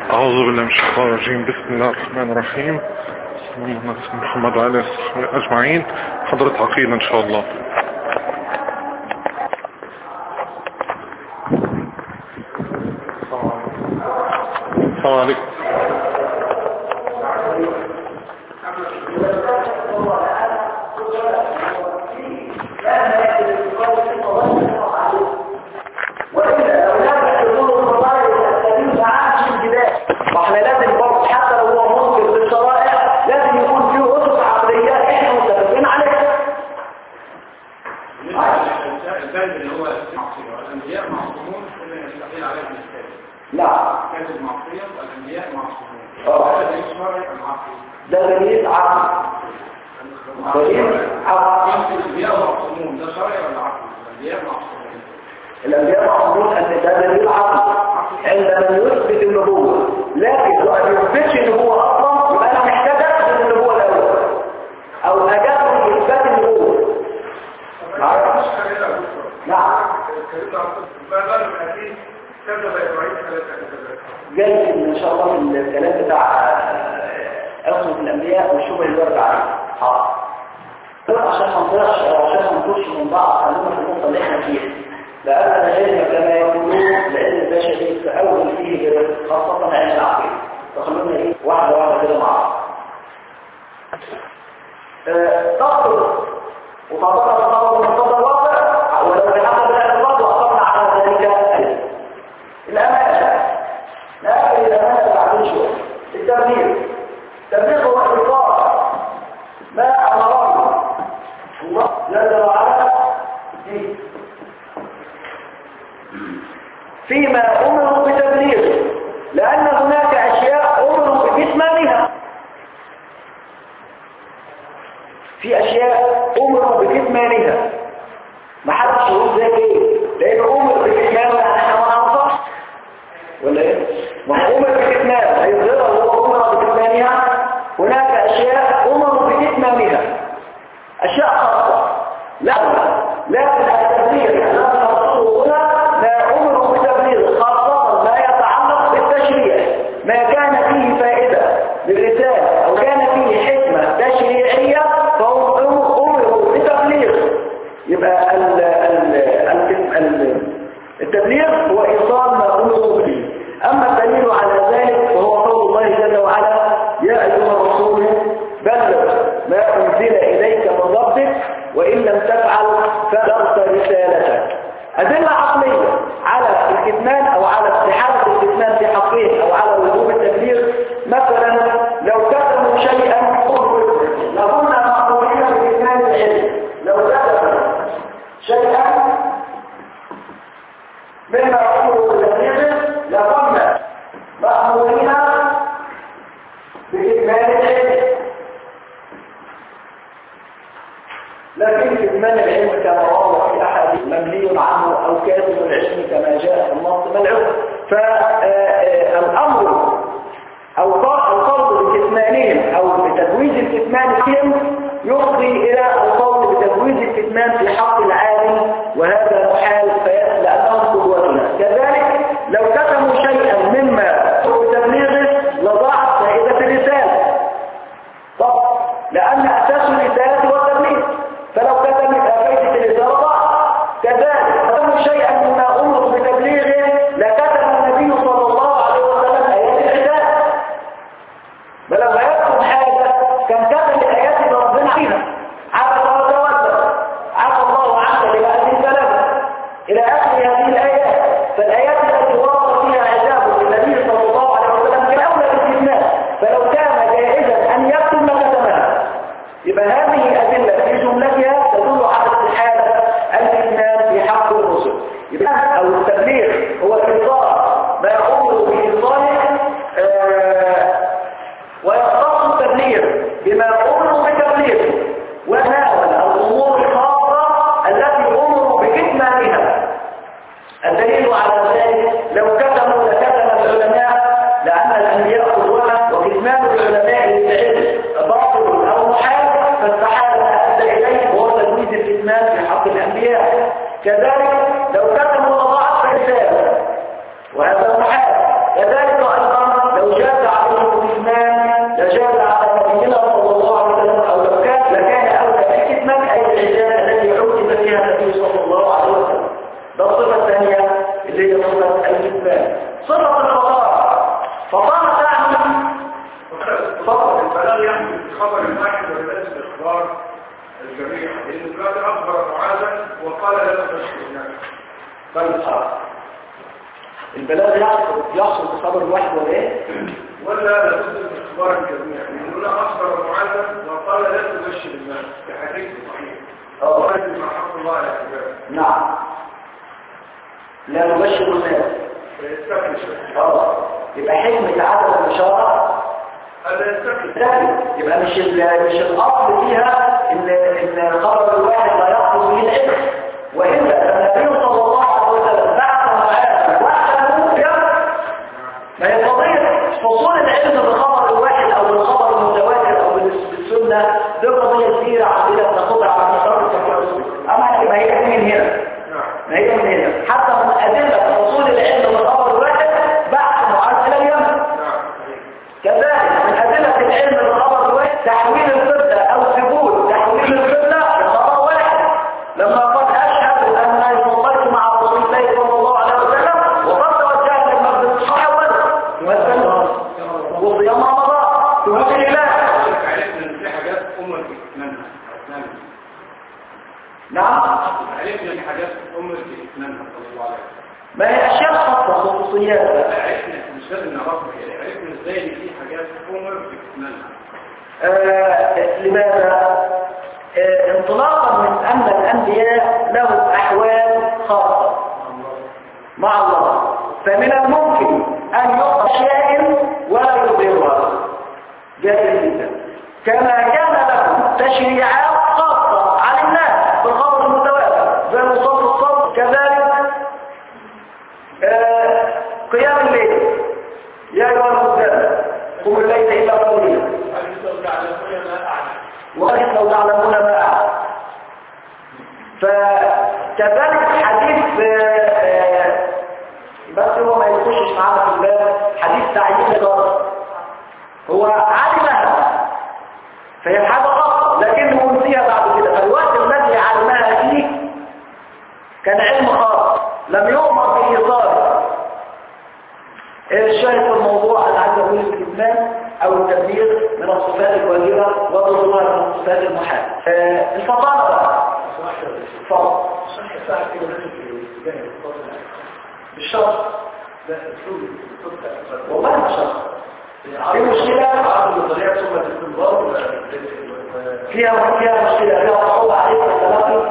أعوذ بالله من الشيطان الرجيم بسم الله الرحمن الرحيم اللهم صل على محمد وعلى آله وصحبه أجمعين حضرة عقيدة إن شاء الله السلام عليكم وإذا أولاد حضور الفضائل التكاليف عام في الجبال واحنا لازم برضه حتى لو هو منكر بالشرائع لازم يكون فيه أسس عقلية احنا متفقين عليها البلد اللي هو المعصية والأنبياء معصومون إلا يستقيل عليهم الإسلام نعم كانت المعصية والأنبياء معصومون آه. هذا يشمل المعصية ده دليل عقل دليل عقل كانت الأنبياء معصومون ده شرعي ولا عقلي؟ الأنبياء معصومون الأنبياء معصومون أن ده دليل عقل عند من يثبت النبوة لكن لو ما يثبتش النبوة أصلا يبقى أنا محتاج أثبت النبوة الأول أو أجاب لإثبات النبوة مش كده نعم كده ما بال الحديث كذب إبراهيم ثلاثة كذبات جاي ان شاء الله من الكلام بتاع عصمة الانبياء والشبه اللي ورد عليه حاضر طيب عشان ما نضيعش او عشان ما نطولش من بعض خلينا في النقطه اللي احنا فيها لان العلم كما يقولون العلم البشري تأول فيه جدا خاصه علم العقيده فخلونا ايه واحده واحده كده مع بعض آه، تخطر وطبقا تطور من الفضل الواقع ولو بحسب الاعتراض واخذنا على ذلك العلم. الامانه لكن الأمانة بعدين شوية التبليغ التبليغ هو إطلاق ما أمره الله جل وعلا فيه فيما أمروا بتبليغه لأن هناك أشياء أمروا بكتمانها في أشياء أمروا بكتمانها ما حدش يقول زي ايه لأنه أمر بكتمانها احنا ما نعرفهاش ولا ايه مفهوم الكتمان هيظهرها هو امر بكتمانها هناك اشياء امر بكتمانها اشياء خاصه لا لكن التبليغ الذي نقصده هنا لا امر بتبليغ خاصه ما يتعلق بالتشريع ما كان فيه فائده للرساله او كان فيه حكمه تشريعيه فهم امروا بتبليغ يبقى ال ال ال ال التبليغ هو إيصال ما أمروا به أما الدليل على ذلك فهو قول الله جل وعلا يا أيها الرسول بلغ ما أنزل إليك من ربك وإن لم تفعل فأغت رسالتك أدلة عقلية على الكتمان أو على استحالة الكتمان في حقه أو على وجوب التبليغ مثلا لو كتموا شيئا لكنا مأمورين بكتمان العلم لو كتموا شيئا مما أمره بتبليغه لكنا مأمورين بإكمال العلم لكن كتمان العلم كما رواه في أحد مملي عنه أو كاتب العلم كما جاء في النص ملعوب فالأمر أو القول بكتمانهم أو بتجويز الكتمان فيهم يفضي إلى القول بتجويز الكتمان في حق العالم وهذا محال فيأتي لأنهم قدوتنا كذلك لو كتموا شيئا مما بتبليغه لضاعت فائدة الرسالة طب لأن أساس الرسالة هو التبليغ فلو كتمت فائدة الرسالة ضاعت كذلك كتموا شيئا مما أمروا بتبليغه لكتم النبي صلى الله عليه وسلم آيات الرسالة فلما يكتب حاجة كان كتب الآيات اللي ربنا فيها عبس وتولى عفى الله عنك بالخبر الواحد وليس باخبار الجميع لان دلوقتي اخبر معاذا وقال لا تبشر الناس طيب صح البلاغ يحصل يحصل بخبر واحد ولا ايه؟ ولا لابد من اخبار الجميع لان هنا اخبر معاذا وقال لا تبشر الناس في حديث صحيح اه وهذه مع حق الله على العباد نعم لا نبشر الناس فيستكمل شوية اه يبقى حكمة عدم الإشارة هذا يستكمل ثابت يبقى مش ال- مش الأصل فيها إن إن الخبر الواحد لا يقصد به العلم وإلا النبي صلى الله عليه وسلم بعث معاذ وحده يوم ما هي قضية حصول العلم بالخبر الواحد أو بالخبر المتواتر أو بالس- بالسنة دي قضية كبيرة عندنا بناخدها على مسار التفكير أما ما هي دي من هنا نعم ما هي من هنا حتى من أدلة حصول العلم بالخبر الواحد بعث معاذ إلى اليمن نعم كذلك من أدلة العلم بالخبر الواحد تحويل القبلة أو ثبوت تحويل القبلة بخبر واحد لما قال أشهد أن صليت مع رسول الله صلى الله عليه وسلم وقد توجهت للمسجد الصحيح مثلا وصيام رمضان توجه الله حضرتك عرفنا ان في حاجات امك بتتمنى أتمنى. نعم عرفنا ان حاجات امك بتتمنى صلى الله عليه وسلم ما هي أشياء خاصة خصوصيات عرفنا مش لازم نعرفها كده عرفنا ازاي ان في حاجات امك بتتمنى آه لماذا؟ آه انطلاقا من أن الأنبياء لهم أحوال خاصة مع الله فمن الممكن أن يعطى أشياء ولا يظهرها جائز جدا كما كان لهم تشريعات خاصة على الناس بالخبر المتواتر زي مصاب الصوت كذلك آه قيام الليل يا أيها المسلمين قم الليل إلا قليلا هل يستودع على كل ما اعلم وإن لو تعلمون ما أعلم فكذلك حديث آه، آه، بس هو ما يخشش معانا في الباب حديث تعيين الغرض هو علمها فهي حاجة خاصة لكنه نسيها بعد كده فالوقت الذي علمها فيه كان علم خاص لم يؤمر بإيصاله الشاهد في الموضوع انا عايز اقول الكتمان او التبليغ من الصفات الواجبه وضرورها من الصفات المحال آه، الفطانه بقى اتفضل بالشرط والله مش شرط في مشكله فيها فيها مشكله فيها صعوبه عليك التلقي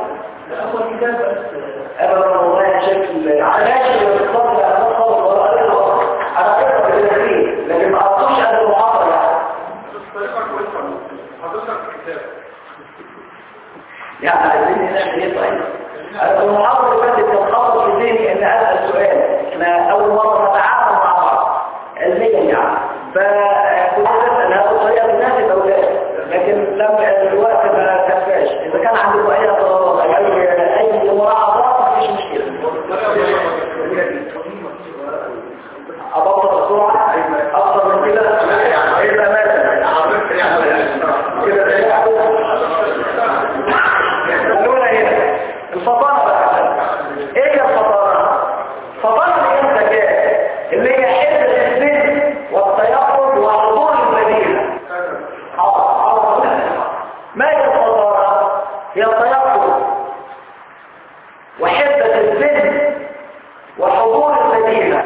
ابدا والله يا شكل علاج بالفضل انا خالص ولا قريت انا قريت بالتدريب لكن ما قريتوش قبل المحاضره يعني طريقة كويسة حضرتك في الكتاب يعني عايزين نعمل ايه طيب انا في المحاضره اللي فاتت كان خاطر في ذهني ان اسال سؤال احنا اول مره نتعامل مع بعض علميا يعني فكنت اسال هذه الطريقه تناسب او لا لكن لم الوقت ما كفاش اذا كان عندكم اي اعتراضات او اي اي ملاحظات مفيش مشكله ابطل بسرعه اكثر من كده اذا مات كده خلونا هنا الفطانه بقى ايه هي الفطانه فطانه هي الذكاء اللي هي حته الذهن والتيقظ وحضور المدينه ما هي الفطانه هي التيقظ وحده الذهن وحضور المدينه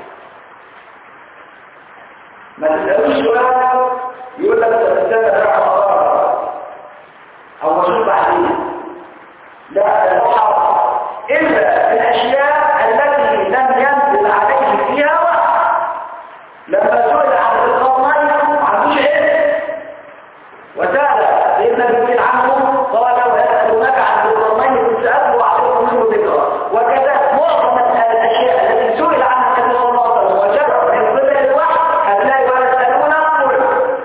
ما تسألوش سؤال يقول لك الإنسان ده حرارة أو مشروع بعدين لا الحرارة إلا الأشياء التي لم ينزل عليه فيها وحي لما سئل عن القرنين ما عندوش علم وسأل سيدنا جبريل عنه قال ويسألونك عن القرنين تسأله وعليكم منه ذكرى وكذلك معظم الأشياء التي سئل عنها النبي صلى الله عليه وسلم وجرى من ضمن الوحي هتلاقي ويسألون قل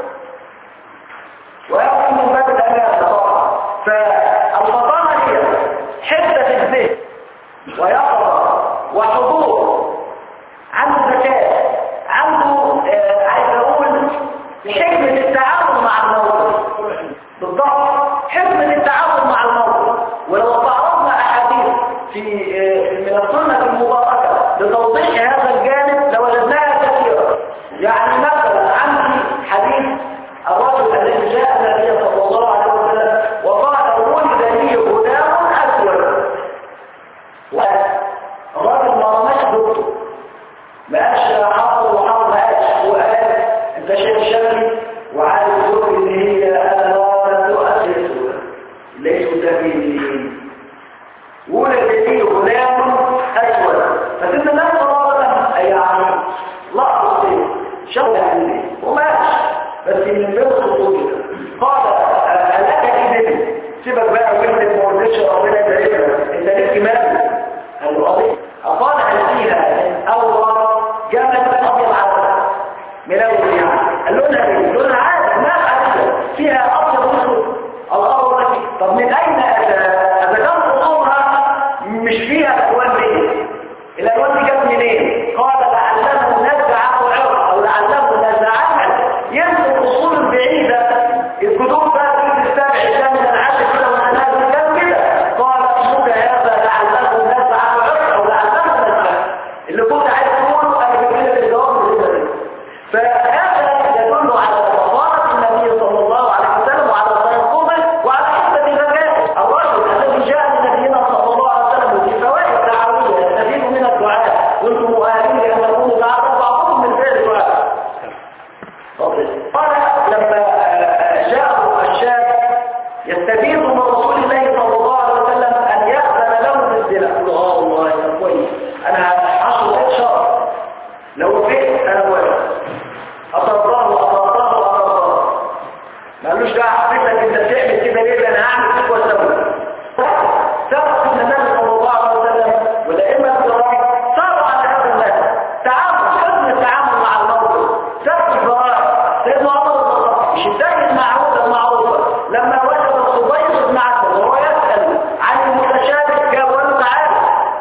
ويقوم من باب الأمان طبعا فالفطانة هي حدة الذهن ويقرأ وحضور عنده ذكاء عنده آه، عايز اقول حكمة التعامل مع الموقف بالضبط حكمة التعامل مع الموقف ولو تعرضنا احاديث في آه، من السنة المباركة لتوضيح هذا الجانب لوجدناها كثيرة يعني مثلا عندي حديث الرجل الذي جاء النبي صلى شغل وماشي بس من بين الخطوط قال آه، لك ابن سيبك بقى وانت ما قلتش ربنا يبارك انت ليك مال قال له ابي قال هل فيها من اول جمل ابيض على ملون يعني قال لونها ايه لونها عادي ما عادي فيها ابيض واسود الله طب من اين اتى اذا كان خطوطها مش فيها الوان دي الالوان دي جت منين قال لعله نزع عرق او لعله نزعها يمسك الاصول البعيده الكتب بقى في السابع الثامن العاشر كده والنازل كان كده قال اسمك هذا لعله نزع عرق او لعله نزع اللي كنت عايز تقوله انا بجيب لك الجواب من هنا فهذا يدل على فضاله النبي صلى الله عليه وسلم وعلى تيقظه وعلى حكمه ذكائه الرجل الذي جاء من نبينا صلى الله عليه وسلم بفوائد دعويه يستفيد من الدعاء وانتم مؤهلين لان تكونوا دعاء بعضكم من غير دعاء قال لما آه، جاءه الشاب يستفيد من رسول الله صلى الله عليه وسلم ان يأذن له بالزنا قال له اه والله ده كويس انا هشرب شرط لو فئت انا موافق اطرطاه اطرطاه اطرطاه ما قالوش ده حضرتك انت بتعمل كده ليه ده انا هعمل فيك واسوي سبق ان النبي صلى الله عليه وسلم والائمه الكرام صاروا على هذا النهج تعامل حسن التعامل مع الموقف سبق الفرائض سيدنا عمر بن الخطاب مش انتهت معروفه المعروفه لما وجد الصبيح بن عبد وهو يسال عن المتشابه جاب له تعالى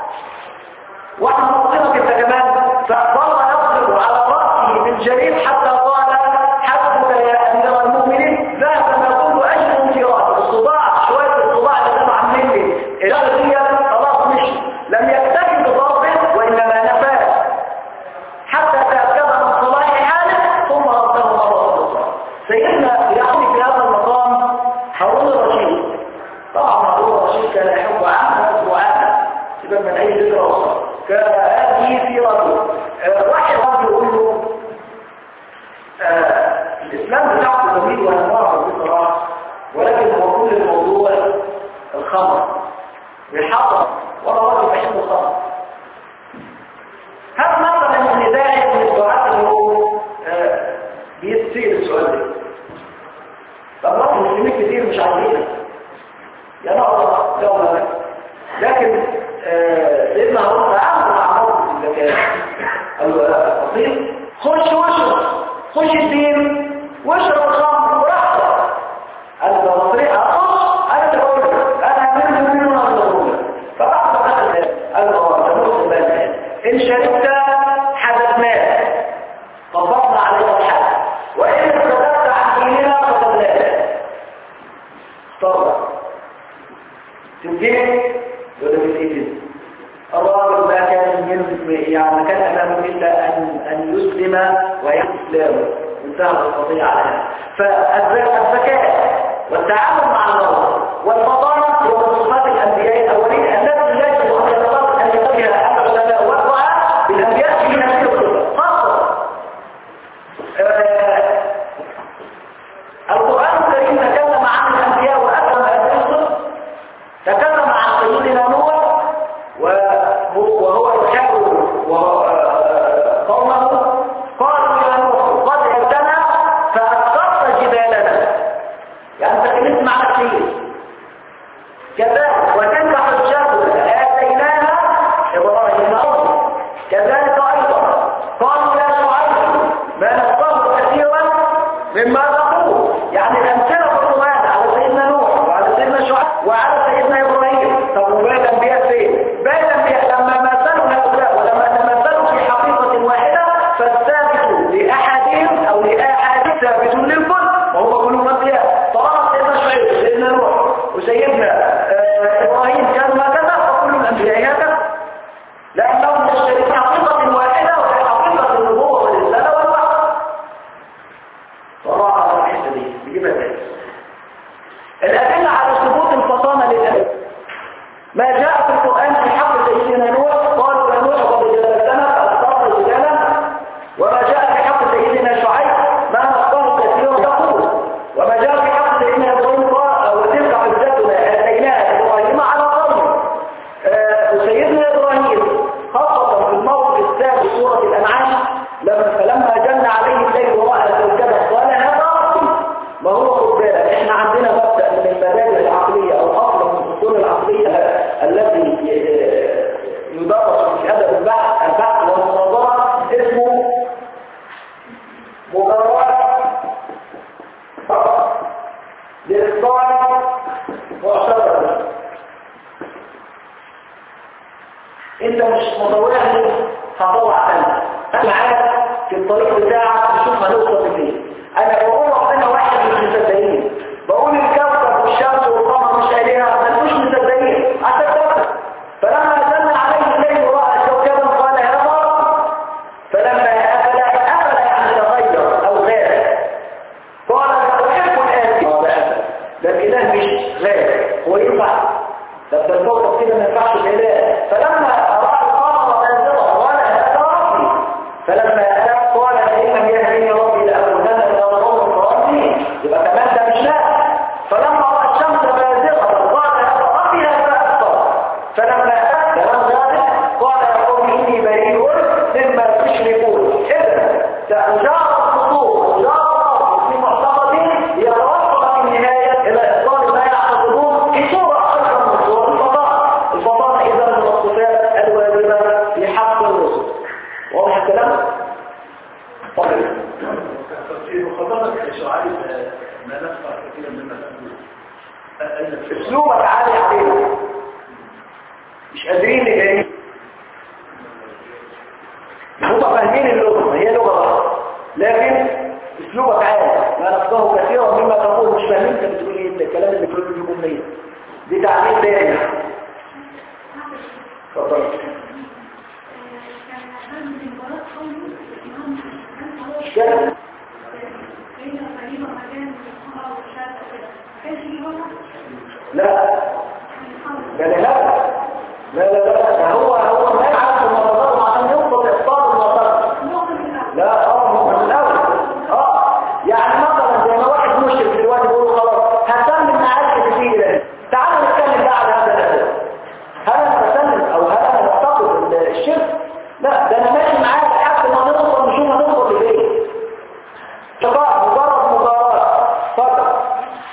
واحنا نصيبك انت كمان فظل يضرب على رأسه بالجريد حتى قال حسبك يا أمير المؤمنين ذهب ما كنت أجل في رأسه الصداع شوية الصداع اللي كانوا عاملين لي الشخصية خلاص مشي لم يكتفي بضربه وإنما نفاه حتى تأكد من صلاح حاله ثم رده مرة أخرى سيدنا يأخذ في هذا المقام هارون الرشيد طبعا هارون الرشيد كان يحب عامه وعامه سيبك من أي ذكر أخرى كهذه سيرته آه، واحد رجل يقول له آه، الإسلام بتاعته جميل وأنواعه بصراحة ولكن هو كل الموضوع الخمر والحطب وأنا راجل بحب الخمر هل مثلا ان داعي من الدعاة اللي هو آه، بيتصير السؤال ده طب ما المسلمين كتير مش عايزينها يا نقطة لا ولا لا لكن آه، سيدنا هارون تعامل مع موقف الزكاة قال له لا بسيط خش واشرب خش الدين واشرب الخمر براحتك قال له بطريقة أخص أنا تقول أنا من من من أنا فبعد ما قال قال له اه ده مسلم بقى إن شربت حدثناك طبقنا عليك الحد وإن ارتدت عن ديننا قتلناك طبعا تمكن ولا بالإذن الراجل ما كان من يعني ما كان أمامه إلا أن أن يسلم ويحيي إسلامه انتهى القضية على هذا فالذكاء والتعامل مع المرض والفضانة هو من صفات الأنبياء الأولين التي يجب أن يتطلب أن يتبعها العلماء والدعاء بالأنبياء في هذه الصفة خاصة آه، القرآن الكريم تكلم عن الأنبياء وأكرم هذه الصفة تكلم عن سيدنا نوح وهو وهو يحاول قومه قالوا يا نوح قد عدتنا فأكثرت جبالنا يعني تكلمت مع كثير كذلك وتلك حجتنا آتيناها إبراهيم أرض كذلك أيضا قالوا يا شعيب ما نفقه كثيرا مما تقول يعني الأمثلة في القرآن على سيدنا نوح وعلى سيدنا شعيب وعلى سيدنا إبراهيم طب وباقي الأنبياء فين؟ باقي الأنبياء لما مثلوا هؤلاء ولما تمثلوا في حقيقة واحدة فالثابت لأحدهم أو لأحد ثابت للكل وهو كلهم أنبياء طالما سيدنا شعيب وسيدنا نوح وسيدنا آه، إبراهيم كانوا هكذا فكل الأنبياء هكذا لأنهم يشتركون في حقيقة واحدة وهي حقيقة النبوة والرسالة والوحي صراحة على الحتة دي نجيبها تاني الأدلة على ثبوت الفطانة للأهل ما جاء في القرآن في حق سيدنا نوح قالوا يا نوح قد جلستنا فأخطأت رجالا وما جاء في حق سيدنا شعيب ما نفقه كثيرا يقول وما جاء في حق سيدنا إبراهيم قال وتلك حجتنا آتيناها إبراهيم على مجرد للصالح معتبر انت مش مطوعني هطوع انا انا معاك في الطريق بتاعك نشوف هنوصل لفين انا بقول ربنا واحد مش مصدقين بقول الكوكب والشمس والقمر مش آلهة ما انتوش مصدقين هتصدقوا فلما نزلنا عليه الليل ورأى كوكبا قال هذا فلما أفل أفل يعني تغير أو غير قال أنا أحب الآن قال أفل ده الإله مش غير هو ينفع طب ده الكوكب كده ما ينفعش الإله فلما رأى القمر نازلا قال هذا ربي فلما أتى قال إن لم يهدني ربي لأكونن من القوم الضالين يبقى كمان ده مش نافع فلما رأى الشمس بازغة قال هذا ربي هذا أكبر فلما أتى كلام ذلك قال يا قوم إني بريء مما تشركون إذا تجارة الخطوط تجارة في معتقدين يتوصل في النهاية إلى إصدار ما يعتقدون في صورة أيضا من صور الفضاء الفضاء إذا من الصفات الواجبة في حق الرسل واضح الكلام؟ طيب في مخاطبة الشعائر ما نفع كثيرا مما تقول أين اسلوبك عالي علينا مش قادرين نجري هم فاهمين اللغة ما هي لغة غلط لكن اسلوبك عالي ما نفقه كثيرا مما تقول مش فاهمين انت بتقول ايه انت الكلام اللي بتقوله بيجيبه منين دي تعليم تاني اتفضل مش كده لا ده لا لا لا لا ده هو هو ما يعرف المناظر عشان يوصل لإفطار المناظر لا اه هو من الاول اه يعني مثلا زي ما واحد مشرك دلوقتي بيقول له خلاص هسلم معاك كتير ده تعالوا نتكلم بقى على هذا الاساس هل انا بسلم او هل انا بفتقد الشرك لا ده انا ماشي معاك لحد ما نوصل نشوف هنوصل لفين شباب مجرد مباراة فقط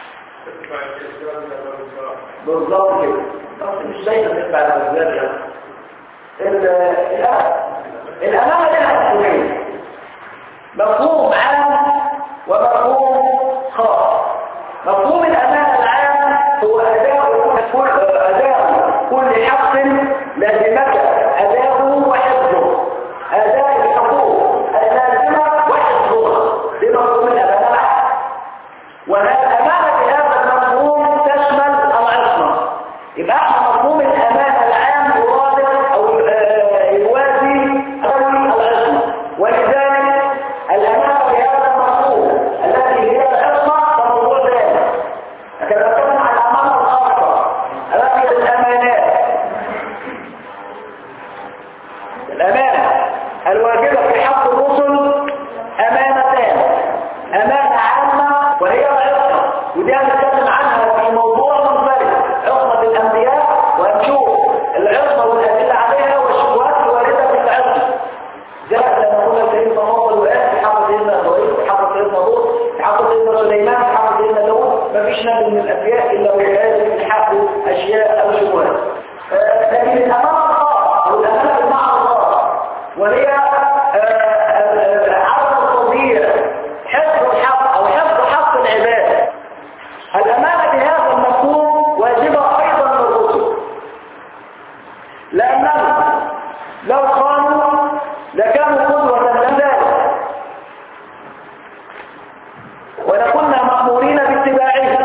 بالظبط كده بس مش دايما نتبع الأسباب يعني ال- الأمل الأمانة لها مفهومين مفهوم عام ومفهوم خاص مفهوم الأمانة العام هو أداء كل أداء كل حق لازمته أداؤه وحفظه أداء الحقوق اللازمة وحفظها دي مفهوم الأمانة العام والأمانة في هذا المفهوم تشمل العصمة يبقى احنا مفهوم الأمانة العام يرادف أو آه، يوازي قوي العصمة ولذلك الأمانة في هذا المفهوم التي هي العصمة فموضوع ذلك لكن نتكلم عن الأمانة الخاصة التي الأمانات الأمانة الواجبة في حق الرسل أمانتان أمانة عامة وهي العصمة ودي هنتكلم عنها في موضوع منفرد عصمة الأنبياء وهنشوف العصمة والأدلة عليها والشبهات الواردة في العصمة زي لما قلنا سيدنا فاطمة وقال في حق سيدنا إبراهيم في حق سيدنا لوط في حق سيدنا سليمان في حق سيدنا داوود مفيش نبي من الأنبياء إلا ويقال في حقه أشياء أو شبهات آه، لكن الأمانة الخاصة أو الأمانة بالمعنى الخاص وهي آه، آه، آه، عدم التضييع حفظ الحق أو حفظ حق العباد الأمانة بهذا المفهوم واجبة أيضا للرسل لأنهم لو قالوا لكانوا قدوة لذلك ولكنا مأمورين باتباعه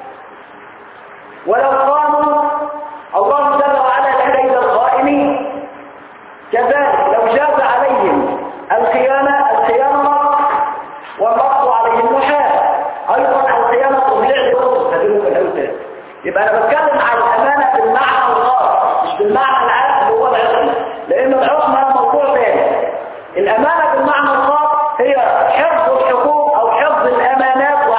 ولو قاموا الله جل وعلا لديه القائمين كذلك لو جاز عليهم الخيانة الخيانة والنقص عليهم محال أيضا الخيانة تضيع للرسل تدلوا الأوتاد يبقى أنا بتكلم عن الأمانة بالمعنى الخاص مش بالمعنى العام اللي هو العصمة لأن العصمة موضوع ثاني الأمانة بالمعنى الخاص هي حفظ الحقوق أو حفظ الأمانات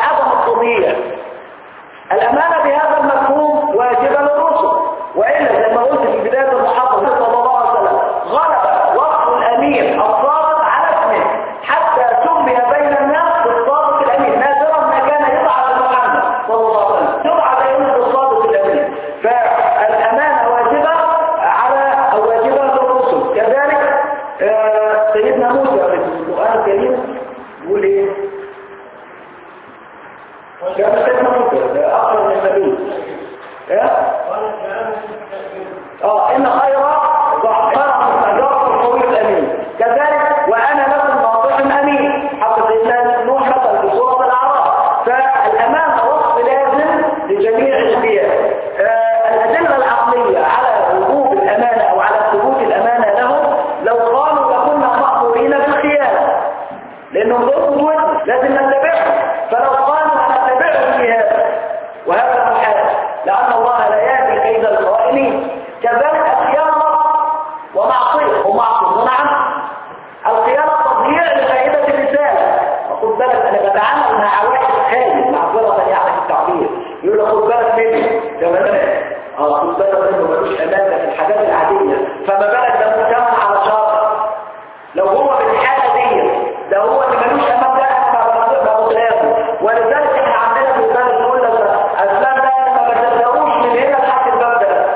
لانهم دول قدوتنا لازم نتبعهم فلو قالوا هنتبعهم في هذا وهذا محال لان الله لا يهدي كيد الخائنين كذلك الخيانه ومعصيه ومعصيه عنه الخيانه تضييع لفائده الرساله وخد بالك انا بتعامل مع واحد خاين معذره يعني في التعبير يقول لك خد بالك منه ده مثلا اه خد بالك منه ملوش امانه في الحاجات العاديه فما بالك ده مجتمع على شر لو هو بالحاله دي ده هو اللي ملوش امان ده احنا ما بنقدر ولذلك احنا عندنا في البلد نقول لك اسلام ده ما بتصدقوش من هنا لحد الباب ده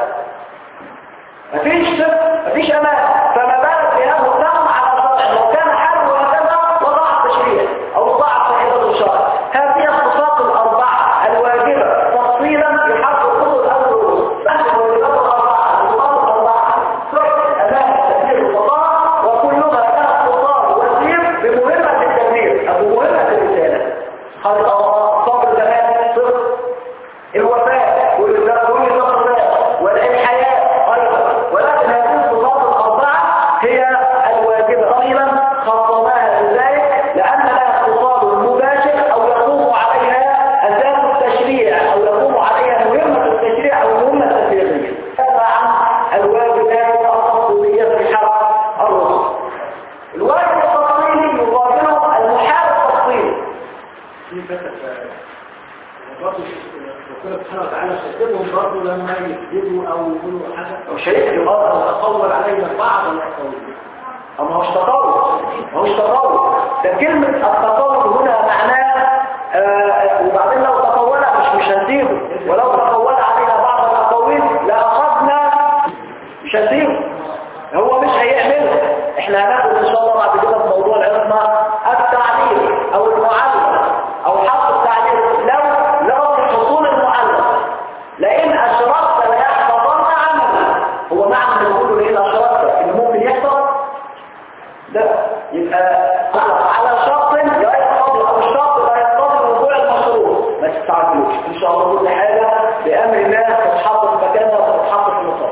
مفيش مفيش امان فما بالك بهذا مجتمع على شرع لو كان حرب وهكذا وضع التشريع او ضع صحيحه الشرع هذه الصفات الاربعه الواجبه تفصيلا في حق الخطوه الاول بعد الواجبات الاربعه الصفات الاربعه صحيح امان تدبير الوطن وكلها لها سلطان وسيم بمهمه التدبير او بمهمه الرساله خلق الله صبر زمان صفر الوفاء والإصلاح والحياة أيضا ولكن هذه الصفات الأربعة هي الواجبة قليلا خصمها بذلك لأن لها اتصال مباشر أو يقوم عليها أساس التشريع أو يقوم عليها مهمة التشريع أو مهمة التشريع هذا عن الواجبات التفصيلية في حق الرسل الواجب التفصيلي يقابله المحال التفصيلي في فتح برضه ربنا سبحانه وتعالى شددهم برضه لما يكذبوا او يقولوا حاجه مش هيكذب او تطور علينا بعض الاقاويل أما هوش تطور هوش تطور ده كلمة التطور هنا معناه آه وبعدين لو تطور مش مش هنسيبه ولو تطور علينا بعض الأقاويل لأخذنا مش هنسيبه هو مش هيعمله احنا هناخد ان شاء الله بعد كده في موضوع العلم التعليم او المعلم او حق التعليم لو لو في حصول المعلم لئن اشركت ليحفظن عملك هو معنى اللي بيقولوا لئن اشركت ان ممكن يحصل لا يبقى على شرط لا يقتضي او الشرط لا يقتضي وقوع المشروع ما تستعجلوش ان شاء الله كل حاجه بامر الله تتحط في مكانها وتتحط في مصر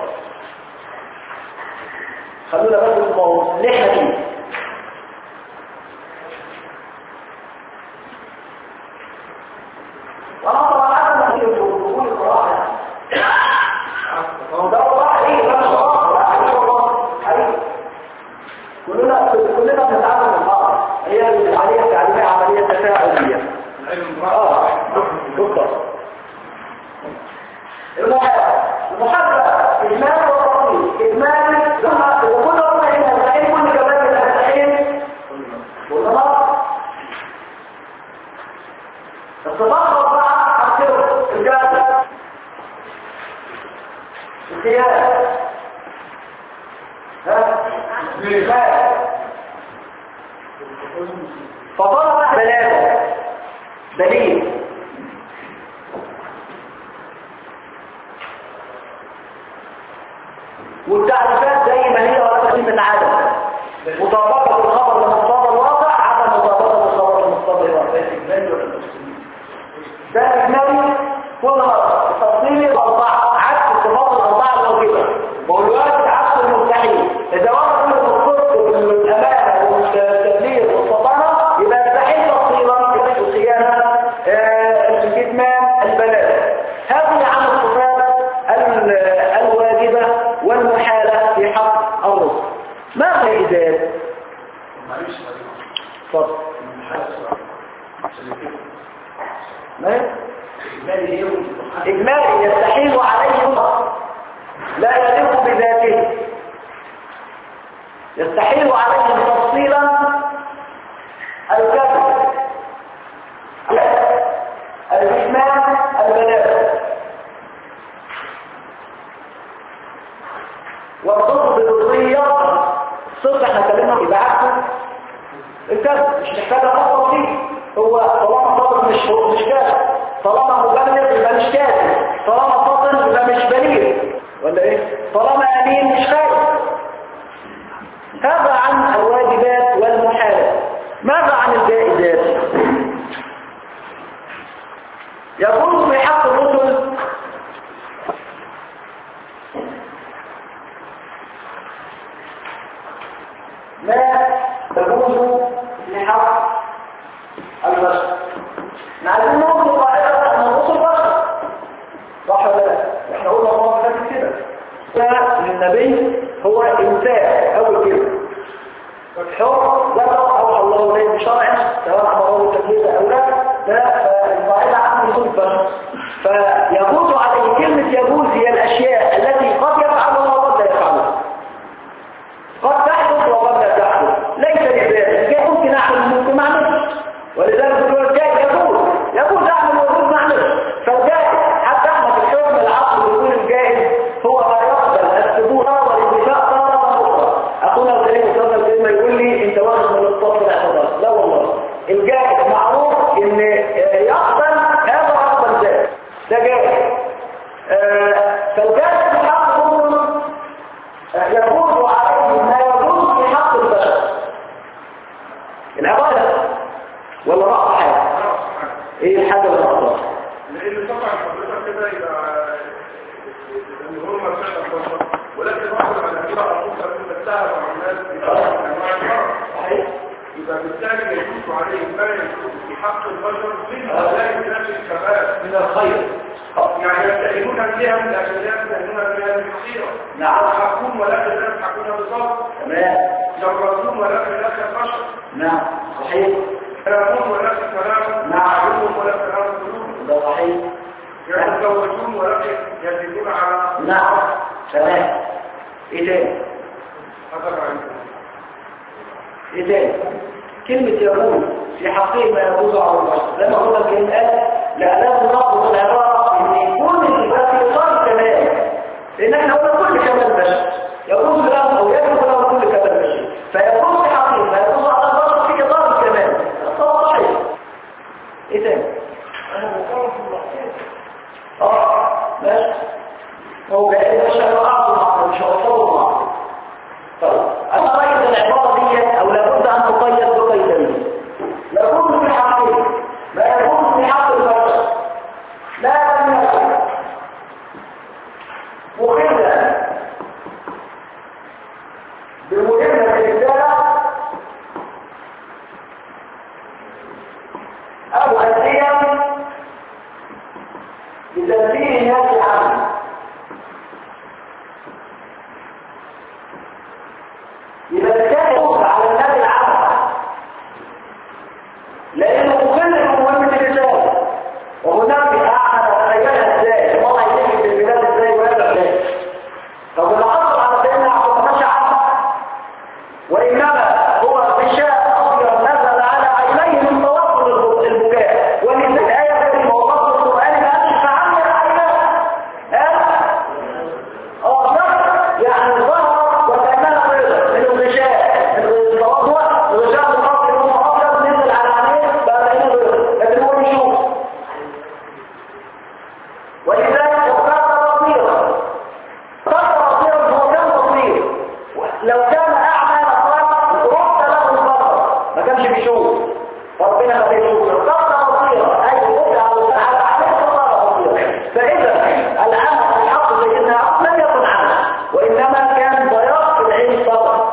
خلونا بس في الموضوع اللي احنا فيه وانا طبعا انا في الدخول الصراحه ده والله ايه ده كلنا كلنا بنتعامل مع بعض هي العمليه التعليميه عمليه تفاعليه اه دكتور المحاسبه اجمالي وتفصيل اجمالي ثم اذا كنا قلنا هنا التحليل كل كمان التحليل قلنا ما الصفات الاربعه هنصير الجاده القياس فطلب ثلاثة دليل والتعريفات زي ما هي ولا تقيم العدد مطابقة الخبر لمقتضى الواقع عدم مطابقة الخبر لمقتضى الواقع ده إجمالي كل مرة التفصيلي الأربعة عكس الصفات الأربعة الواجبة والواجب عكس المستحيل إذا وقت من الصدق والأمانة والتبليغ والصبانة يبقى يستحيل تفصيلا الصيانة الكتمان البلاغ هذه عن الصفات الواجبة والمحالة في حق الرسل ما فائدات؟ معلش اتفضل ما إجمالي يستحيل عليه لا يليق بذاته يستحيل عليه تفصيلا الكذب الإجمال البلاغ والضد بالضية الصدق احنا اتكلمنا في بعثه الكذب مش محتاجة خطوة فيه هو طالما صادق مش مش كاذب طالما مبلغ يبقى مش كاذب طالما فاطن يبقى مش بليغ ولا ايه طالما امين مش خايف هذا عن الواجبات والمحالات ماذا عن الجائزات يقول في حق الرسل ما تجوز لحق احنا عايزين نوصل قاعدة ان الرسل بشر صح ولا لا؟ احنا قلنا الله فاتت كده فالنبي هو انسان اول كده حر ذكر اوحى الله اليه بشرع سواء امره بالتكليف او لا فالقاعده عنه يكون بشر فيجوز عليه كلمه يجوز هي الاشياء التي قد يفعلها وقد لا يفعلها قد تحدث وقد لا تحدث ليس لذلك جاء ممكن اعمل ممكن ما اعملش ولذلك يقول جاء يجوز يجوز اعمل ويجوز ما اعملش فالجائز حتى احنا في الحكم العقل بيقول الجائز هو ما يقبل الثبوت والانتفاء تارة اخرى اخونا الكريم استاذ الكلمه يقول لي انت واخد من الصف الاعتراض لا والله الجائز معروف ان يقبل هذا يقبل ذاك ده جائز آه، فالجائز في حق كله يجوز عليه ما يجوز في حق البشر العبادة ولا رأى حاجة ايه الحاجة اللي ناقصة لان طبعا حضرتك كده يبقى ان هم فعلا بشر ولكن واحد على هذه الامور تتساهل مع الناس بنوع من انواع المرض صحيح يبقى بالتالي يجوز عليه ما يجوز في حق البشر مما لا ينافي الكمال من الخير يعني يستهلون فيها من الاشياء يستهلون فيها من كثيره نعم. يضحكون ولكن لا يضحكون بالظبط تمام يمرضون ولكن لا كالبشر نعم صحيح ينامون ولكن كلام نعم. عيونهم ولا كلام قلوبهم ده صحيح يتزوجون ولكن يزيدون على نعم تمام ايه تاني هذا العلم ايه تاني كلمة يجوز في حقين ما يجوز على البشر لما قلنا الكلمة قال لا لازم نضبط العبارة ان يكون الانسان في اطار كمال لان احنا قلنا كل كمال بشر يجوز له او يجوز له كل كمال بشر فيكون في حقين ما يجوز على البشر في اطار الكمال ده صحيح ايه تاني اه ماشي هو جاي مش هيقعد معه مش هيوصلوا معه طيب انا رايت العباره دي او لابد ان تقيد بقيدين يكون في حقه ما يكون في حق البشر لا يكون مخلا بمهمه الرساله او هديه بتنزيل الناس عنه إذا كان يوضع على النبي العبد لأنه مخل بمهمة الرسالة وهناك أحد تخيلها ازاي الله يتم في البلاد ازاي ويبقى ازاي طب العصر على سيدنا عبد الله عبد وإنما هو غشاء أبيض نزل على عينيه من توصل البكاء ولذلك الآية التي وصلت القرآن ما أشف عني العينات ها؟ اه نعم يعني ظهر وكأنها بيضة من الغشاء من التوضع الغشاء الخاص اللي هو أبيض نزل على عينيه بقى بقينا بيضة لكن هو يشوف ولذلك اختار بصيرا اختار بصيرا هو كان بصير لو كان أعمى لقد رد له البصر ما كانش بيشوف ربنا ما بيشوف اختار بصيرا أي رد على على عليه اختار بصيرا فإذا العمى في حق سيدنا عبد لم يكن عمى وإنما كان ضياق في العين فقط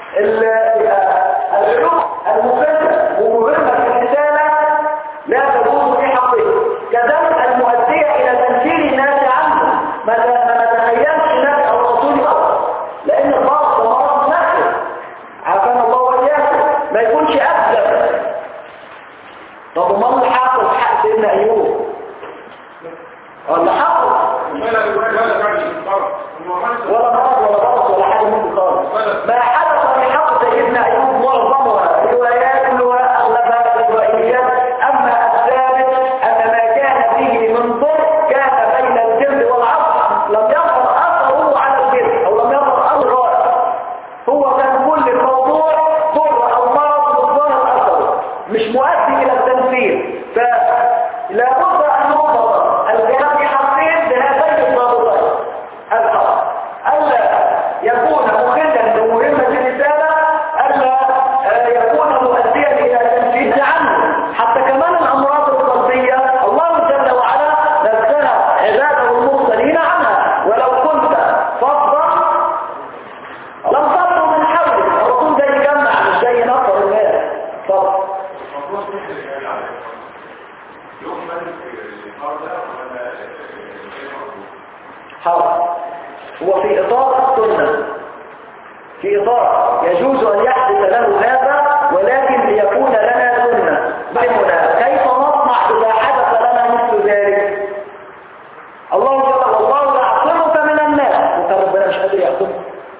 العلوم المفيدة ومهمة في الرسالة لا تجوز في حقه كذلك المؤدية إلى تنزيل الناس عنه ما ما نتخيلش النبي أو الرسول أصلا لأن الضغط مرض نفسه عافانا الله وإياكم ما يكونش أبدا طب وما الحافظ حق سيدنا أيوب ولا حافظ ولا ولا كان فرق ولا مرض ولا ضغط ولا حاجة منه خالص ما حدث في حق سيدنا أيوب معظمها روايات كلها أغلبها إسرائيليات أما الثالث أن ما كان فيه من ضر كان بين الجلد والعصر لم يظهر أثره على الجلد أو لم يظهر أثره هو كان كل الموضوع ضر أو مرض بالظاهر أثره مش مؤدي إلى التنفيذ فلا بد أن نضبط الجهاد في حقين بهذين الضابطين الحق ألا يكون مخلا بمهمة الرسالة ألا آه، يكون مؤديا إلى تنفيذ عنه حتى كمان الأمراض القلبية الله جل وعلا نزه عباده المرسلين عنها ولو كنت فظا لم تفضل من حولك الرسول ده يجمع مش زي نفر الناس فضل يؤمن الإطار ده ولا حاضر هو في إطار السنة في إطار يجوز أن يحدث له هذا ولكن ليكون لنا سنة بيننا كيف نصنع إذا حدث لنا مثل ذلك الله جل والله يعصمك من الناس انت ربنا مش قادر يعصمك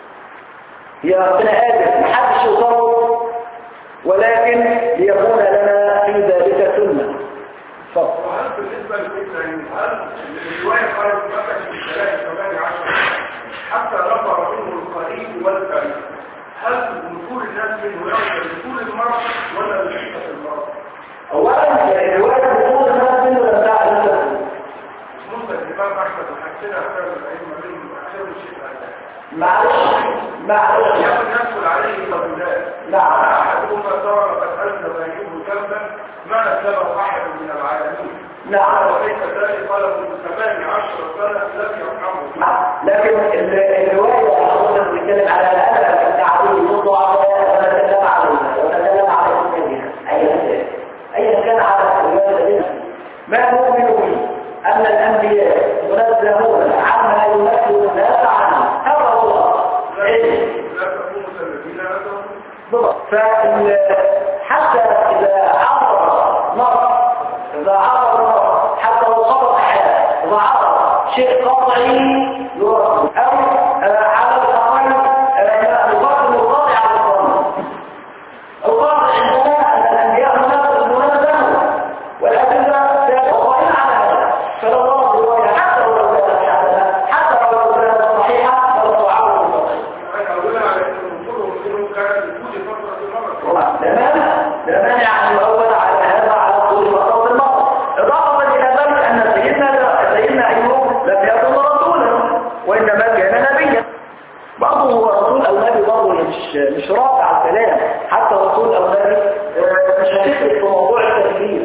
يا ربنا قادر محدش يوصله ولكن ليكون لنا في ذلك سنة فضل وهل بالنسبة للفتنة يعني هل الرواية قالت مثلا في ثلاث ثمانية عشر حتى رفع منه القريب والبعيد هل نزول الناس منه يرجع لنزول المرض ولا لشدة المرض؟ أولا الرواية بتقول الناس منه لم تعلم ممكن الإمام أحمد وحسنها أحسن الأئمة منهم أحسن الشيء هذا معلش معلش يكن يدخل عليه رجلان نعم أحدهما صار قد ألزم يجيب ذنبا ما أسلمه أحد من العالمين نعم وكيف ذلك قال ابن ثمان عشر سنة لم يرحمه لكن ال- الرواية حضرتك بتتكلم على الأدب التعبير وضع ونتكلم عليها ونتكلم على اسمها أيا كان أيا كان على الرواية التي ما نؤمن به أن الأنبياء ينزهون عما يمثل الناس عنه هذا هو العلم لا تكونوا سلبين لا تكونوا بالضبط فال- حتى إذا عبر نص إذا عبر نص حتى لو خبط حال إذا عبر شيء قطعي يرد أو آه، على الأقل آه، يقدم القاطع على الظن القاطع عندنا أن الأنبياء منافق منازعون والأدلة ظاهرة على هذا فلو ورد رواية حتى لو كانت حسنة حتى لو كانت صحيحة فلو تعاون الصحيح أنا أقول على أن نقوله منه كان لكل فترة المرض تمام لا مانع ان يؤول على هذا على طول وصوت المطر اضافه الى ذلك ان سيدنا سيدنا ايوب لم يكن رسولا وانما كان نبيا برضه هو رسول او نبي برضه مش مش رافع الكلام حتى رسول او نبي آه، مش هتفرق في موضوع التكليف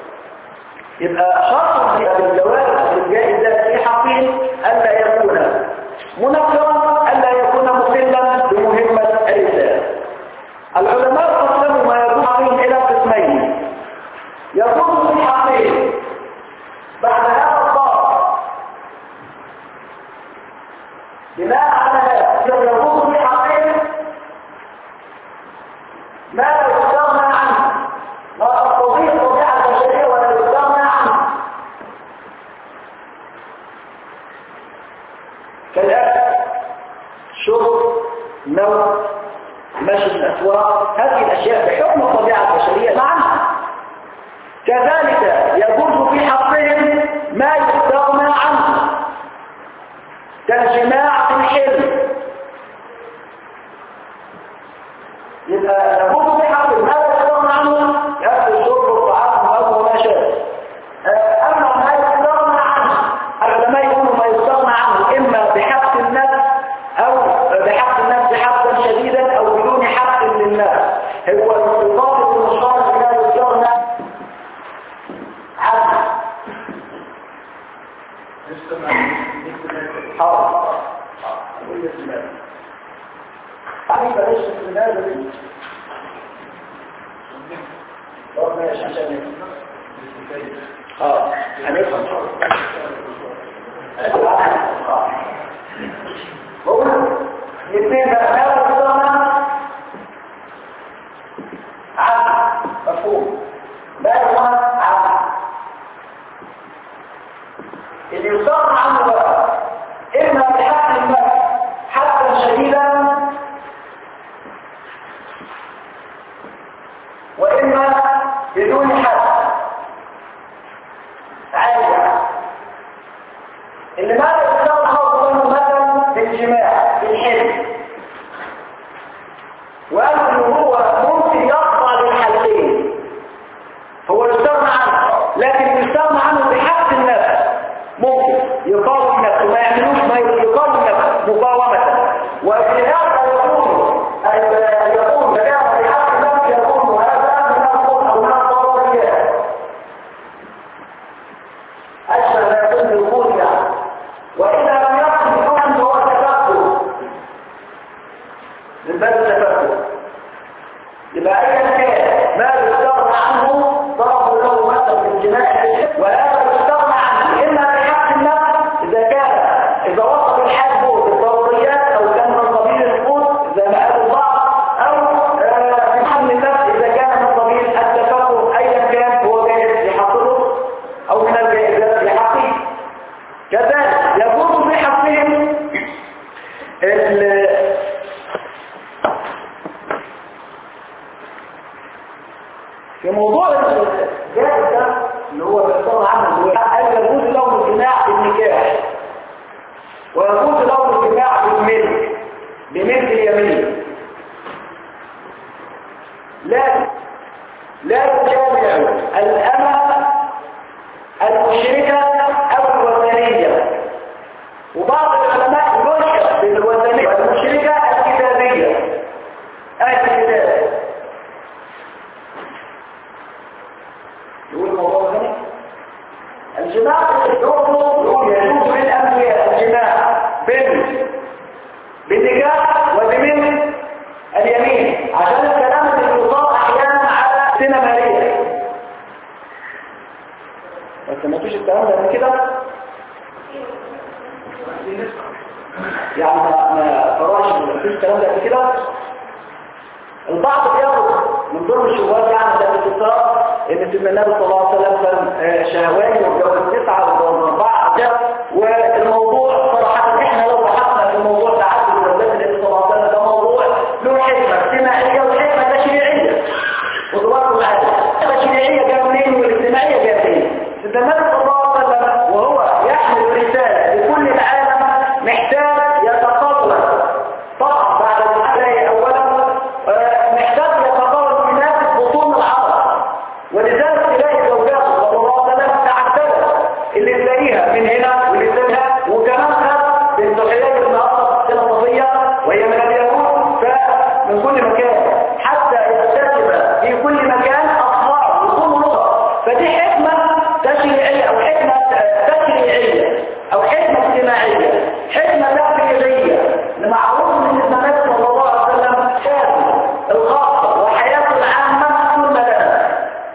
يبقى شرط بالجواز بالجائزة في حقهم ألا يكون منفرا ألا يكون مسلا بمهمة الرسالة العلماء قسموا ما يكون عليهم إلى قسمين يكون في حقهم بعد هذا الضابط بناء على هذا يكون في حقهم ما لا يستغنى عنه ما تستطيع الطبيعة البشرية ولا يستغنى عنه كالأكل شرب نوم مشي في الأسواق هذه الأشياء بحكم الطبيعة البشرية معنى كذلك يجوز في حقهم ما يستغنى عنه كالجماع في الحلم يبقى يجوز في حقهم ما يستغنى عنه يأكل شرب الطعام أو ما شابه آه، أما ما يستغنى عنه العلماء يقولوا ما يستغنى عنه إما بحق النفس أو بحق النفس حقا شديدا أو بدون حق للناس هو الإضافة المشترك لا يستغنى عنه لسه ما لسه ما حاضر أقول لك يعني بلاش السنادة دي طب ماشي عشان نفهم اه هنفهم بقول الاثنين بقى لا يستغنى عن مفهوم لا يستغنى عن اللي يستغنى عنه بقى اما بحق النفس حقا شديدا واما بدون حد عادي اللي ما يستغنى خاصة مثلا بالجماع بالحلم وقالوا ان هو ممكن يخضع للحالتين يجتمع الأمة المشركة أو الوثنية وبعض العلماء يشرك بين الوثنية والمشركة الكتابية أهل الكتاب يقول الموضوع ثاني الجماع يقول يجوز للأنبياء الجماع بين بالنكاح وبمن اليمين عشان الكلام اللي بيصاب احيانا على سنة مالية ما سمعتوش الكلام ده قبل كده يعني ما ما قراش ما فيش الكلام ده قبل كده البعض بياخد من ضمن الشبهات يعني ده باختصار ان سيدنا النبي صلى الله عليه وسلم كان آه، شهواني واتجوز تسعه واتجوز اربعه ده والموضوع صراحه احنا لو بحثنا في الموضوع تعدد الولاد النبي صلى الله عليه وسلم ده موضوع له حكمه اجتماعيه وحكمه تشريعيه وتبارك العالم التشريعيه جايه منين والاجتماعيه جايه منين سيدنا النبي صلى الله عليه وسلم وهو يحمل رساله لكل العالم محتاج يتقبل طبعا بعد الحلقه اولا آه، محتاج يتقبل منافس بطون العرب ولذلك تلاقي زوجاته صلى الله عليه وسلم تعددت اللي تلاقيها من هنا واللي تلاقيها وكمان خد بنت حيي بن اصل سنه صفيه وهي من اليهود فمن كل مكان حتى يكتسب في كل مكان اصحاب وكل نقط فدي حكمه تشريعيه او حكمه تشريعيه او حكمه اجتماعيه حكمه تفريغيه لمعروف من النبي صلى الله عليه وسلم حياته الخاصه وحياته العامه ثم لنا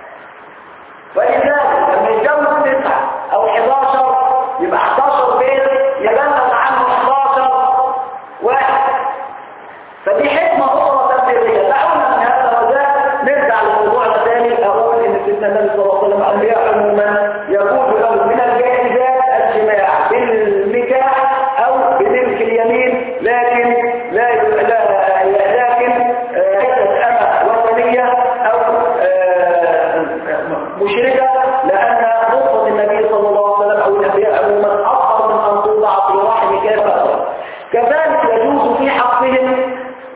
ولذلك لما يتجوز تسعة أو 11 يبقى 11 بيت يبلغ عنه 11 واحد فدي حكمة أخرى تنفيذية دعونا من هذا الرجاء نرجع لموضوعنا تاني أقول إن سيدنا النبي صلى الله عليه وسلم الأنبياء عموما يقول له من الجائزات الجماع بالنكاح أو بملك اليمين لكن لا لا لكن آه، ليست أمة وثنية أو آه، مشركة لأن نقطة النبي صلى الله عليه وسلم أو الأنبياء عموما أكثر من أن توضع في رحم كافة كذلك يجوز في حقهم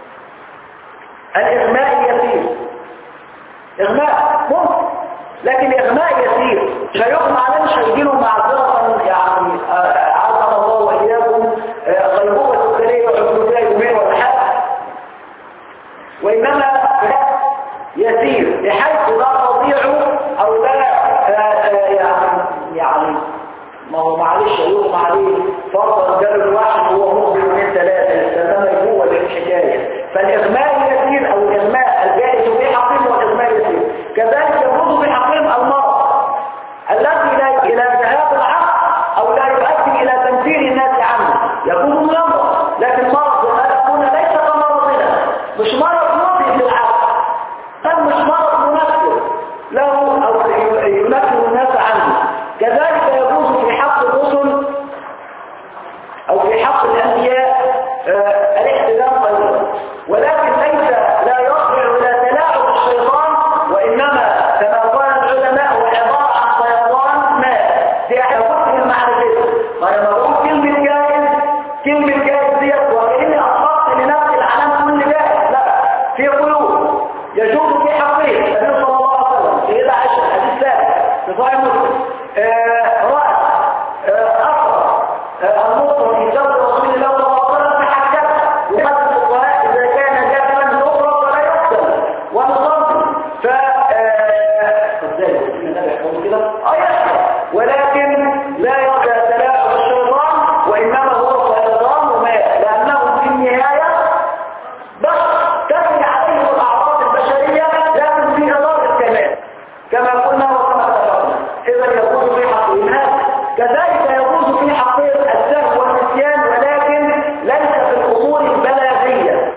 الإغماء اليسير إغماء ممكن لكن إغماء يسير مش هيغمى عليه مش هيجيله معذرة يعني آه، عزم الله وإياكم آه، غيبوبة سكرية وعبودية يومين ولا حاجة وإنما يسير بحيث لا تضيع أو لا آه، آه، يعني يعني ما هو معلش يغمى عليه فرضا جاب الواحد وهو مخبر من ثلاثة إنما هو ده الحكاية فالإغماء يسير أو الإغماء الجائز في حقهم والإغماء يسير كذلك يجوز في حقهم المرض الذي لا إلى ذهاب العقل أو لا يؤدي إلى تنفير الناس عنه يكون مرض لكن مرض هنا ليس كمرضنا مش مرض مؤذي للعقل بل مش مرض منفر له أو ينفر الناس عنه كذلك يجوز في حق الرسل أو في حق الأنبياء آه، الاحتلام أيضا ولكن ليس لا يخضع إلى تلاعب الشيطان وإنما كما قال العلماء هو عبارة عن صيدان ماء دي احنا قلت المعرفة ما لما أقول كلمة جائز كلمة جائز ديت وكأني أطلقت لنفسي العلامة كل جائز لا في قلوب يجوز في حقه النبي صلى الله عليه وسلم سيدة عائشة حديث ثابت في صحيح مسلم آه، رأس آه، أخر آه، المصر في جبر رسول الله صلى الله عليه وسلم تحكم وقد الفقهاء إذا كان جبلا يخرج ولا يقتل ونصلي ف آه، ازاي النبي يقول كده اه يحصل ولكن لا يرجى تلاعب الشيطان وإنما هو صيدان وماء لأنه في النهاية بس تبني عليه الأعراض البشرية لكن في إطار الكمال كما قلنا وكما اتفقنا إذا يجوز في حقهم هذا كذلك يجوز في حقهم السهو والنسيان ولكن ليس في الأمور البلاغية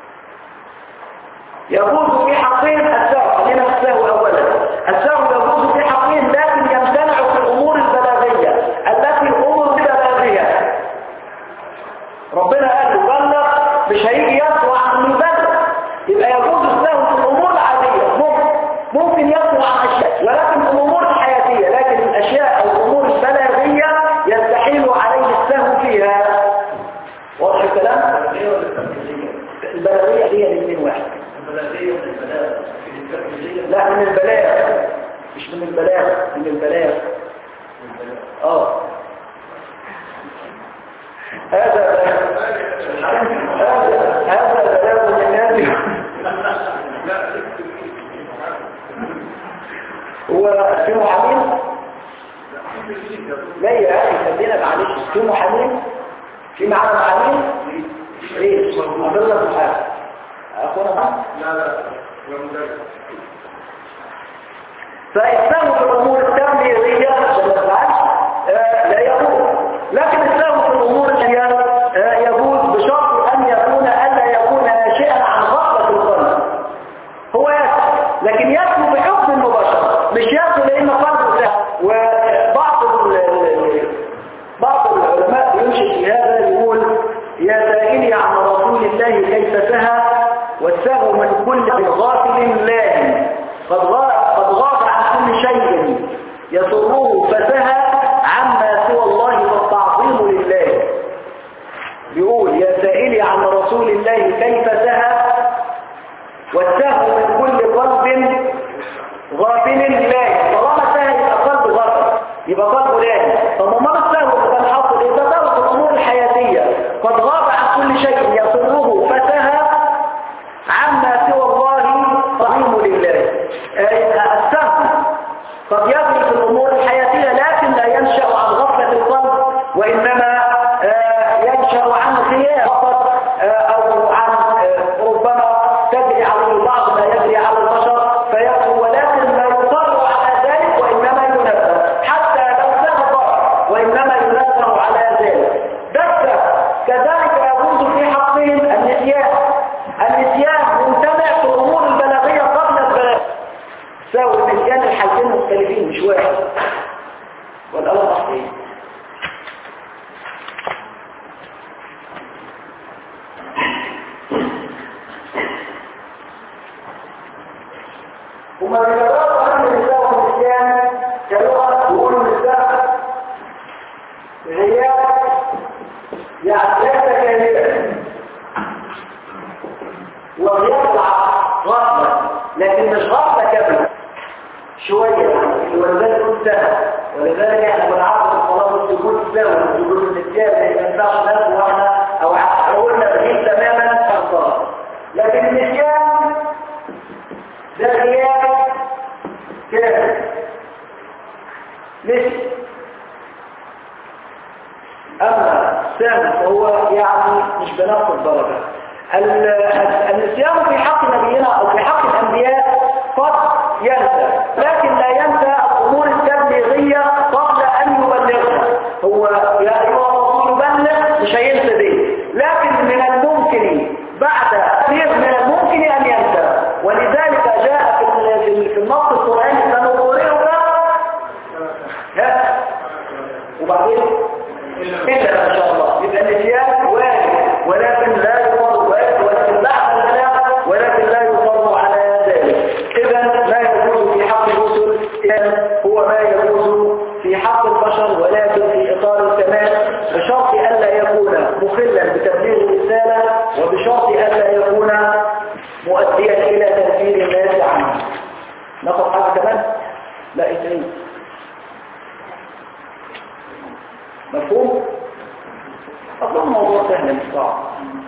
يجوز في حقهم السهو خلينا في السهو أولا السهو يجوز في حقهم لكن يمتنع في الأمور البلاغية التي أمر ببلاغها ربنا قال له بلغ مش هيجي يسوى عن يبلغ يبقى يجوز السهو في الامور العاديه ممكن ممكن يسوى عن اشياء ولكن في الامور الحياتيه لكن الاشياء او الامور البلاغيه يستحيل عليه السهو مش من البلاغ من البلاغ اه هذا هذا هذا بلاغ من الناس هو في محامين لا يا اخي خلينا معلش في محامين في معانا محامين ايه اضل محامي اخونا معانا لا لا يا مدرس فالسهو في الامور التبليغيه عشان ما تزعلش آه، لا يجوز لكن السهو في الامور التي آه، يجوز بشرط ان يكون الا يكون ناشئا عن غفله القلب هو يسهو لكن يسهو بحكم المباشره مش يسهو لان قلبه سهو وبعض ال- ال- بعض العلماء بيمشي في هذا يقول يا سائلي عن رسول الله كيف سهى والسهو من كل غافل لاهٍ قد غاب قد غاب عن كل شيء يسره فسهى عما سوى الله فالتعظيم لله بيقول يا سائلي عن رسول الله كيف سهى والسهو من كل قلب غافل لا طالما سهى يبقى قلب غافل يبقى قلبه لا طب ما السهو كان حاصل ايه ده سهو في الامور الحياتيه قد غاب عن كل شيء يسره فسهى عما سوى الله تعظيم لله آه، السهو قد يجري في الامور الحياتيه لكن لا ينشا عن غفله القلب وانما آه، ينشا عن خيانه فقط آه، او عن آه، ربما تجري عليه بعض ما يجري على البشر فيكفو ولكن لا يصر على ذلك وانما ينبه حتى لو سهى وانما ينبه على ذلك ده السهو. كذلك يجوز في حقهم النسيان النسيان ممتنع في الامور البلاغيه قبل البلاغ ساوي النسيان الحالتين مختلفين مش واحد والأمر صحيح وما بيقرروا عن النساء والنسيان كلغة يقولوا النساء غياب يعني ليس كاذبا وغياب العقل غفلة لكن مش غفلة كاملة شوية يعني ولذلك كنت سهل ولذلك احنا بنعرض الصلاة والسجود سهل والسجود النسيان ما ينفعش ناس واحنا او قلنا بديل تماما في الصلاة لكن النسيان ده غياب كامل مثل أما السام فهو يعني مش بنفس الدرجة ال- النسيان في حق نبينا أو في حق الأنبياء قد ينسى لكن لا ينسى الأمور التبليغية قبل أن يبلغها هو يا أيها الرسول بلغ مش هينسى دي لكن من الممكن بعد تبليغ من الممكن أن ينسى ولذلك جاء في ال- في ال- في النص القرآني سنقرئك ها وبعدين إلا ما شاء الله يبقى النسيان واجب ولكن لا يفرض واجب ولكن بعد البلاغ ولكن لا يفرض على ذلك إذا لا يجوز في حق الرسل إذن هو ما يجوز في حق البشر ولكن في إطار الكمال بشرط ألا يكون مخلا بتبليغ الرسالة وبشرط ألا يكون مؤديا إلى تنفيذ الناس عنه ناخد حاجة كمان؟ لا إيه مفهوم؟ أصلا الموضوع سهل مش صعب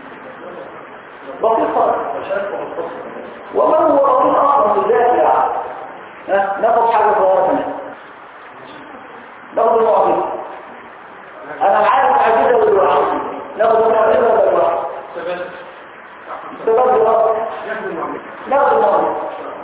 بسيط خالص وما هو بسيط أصلا في الذات يعني ها ناخد حاجة صغيرة كمان ناخد المعجزة أنا عارف عجيزة والواحد ناخد المعجزة ولا الواحد استفاد الواحد ناخد المعجزة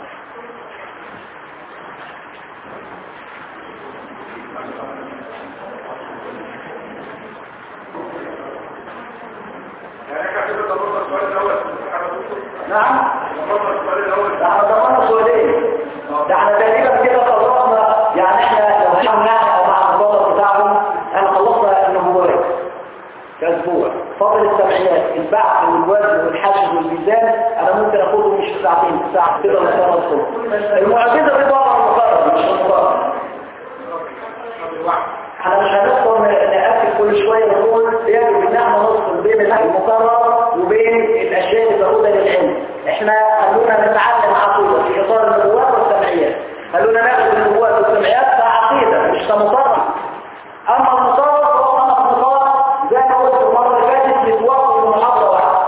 يعني احنا كده ضربنا السؤال الاول احنا دكتور نعم ضربنا السؤال الاول ده احنا ضمنا سؤالين ده احنا تقريبا كده خلصنا يعني احنا لو حملنا مع الطلب بتاعهم انا خلصنا النبوات كاسبوع فاضل السبعينات البعث والوزن والحشد والميزان انا ممكن اخده مش في ساعتين في ساعه كده ولا الصبح المعجزه دي طبعا مقرر مش مقرر احنا مش هندخل نقفل كل شويه ونقول يجب ان احنا نفصل بين المقرر وبين الاشياء اللي موجوده للعلم احنا خلونا نتعلم عقيده في اطار النبوات والسمعيات خلونا ناخد النبوات والسمعيات كعقيدة مش كمصرح أما المصرح فهو أما المصرح زي ما قلت المرة اللي فاتت بتوقف المحاضرة واحدة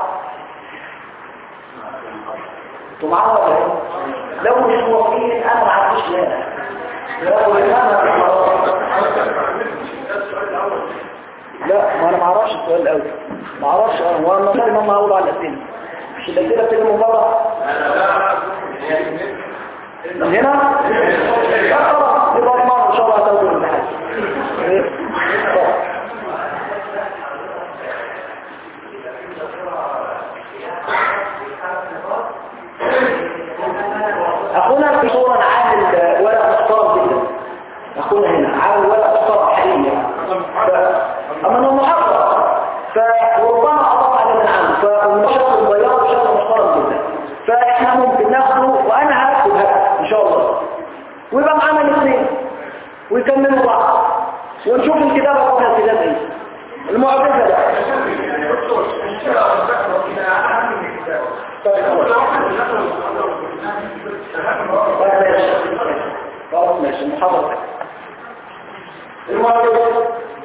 انتوا معانا ولا ايه؟ لو مش موافقين أنا ما عنديش مانع لو الإمام في المرة لا ما انا ما اعرفش السؤال الاول ما اعرفش انا وانا ما ما هقول على الاسئله مش الاسئله بتيجي من بره من هنا لا خلاص يبقى اضمن ان شاء الله هتاخد الامتحان اخونا في صوره عامل ورق محترم جدا اخونا هنا عامل ورق محترم حقيقي اما انه محقق فربما اضاف على من عنه فالمشهد البياض شكل محترم جدا فاحنا ممكن ناخده وانا هكتب هكتب ان شاء الله ويبقى معانا الاثنين ويكملوا بعض ونشوف الكتابه قبل الكتاب ايه المعجزه ده طيب ماشي خلاص ماشي المحاضره المعجزه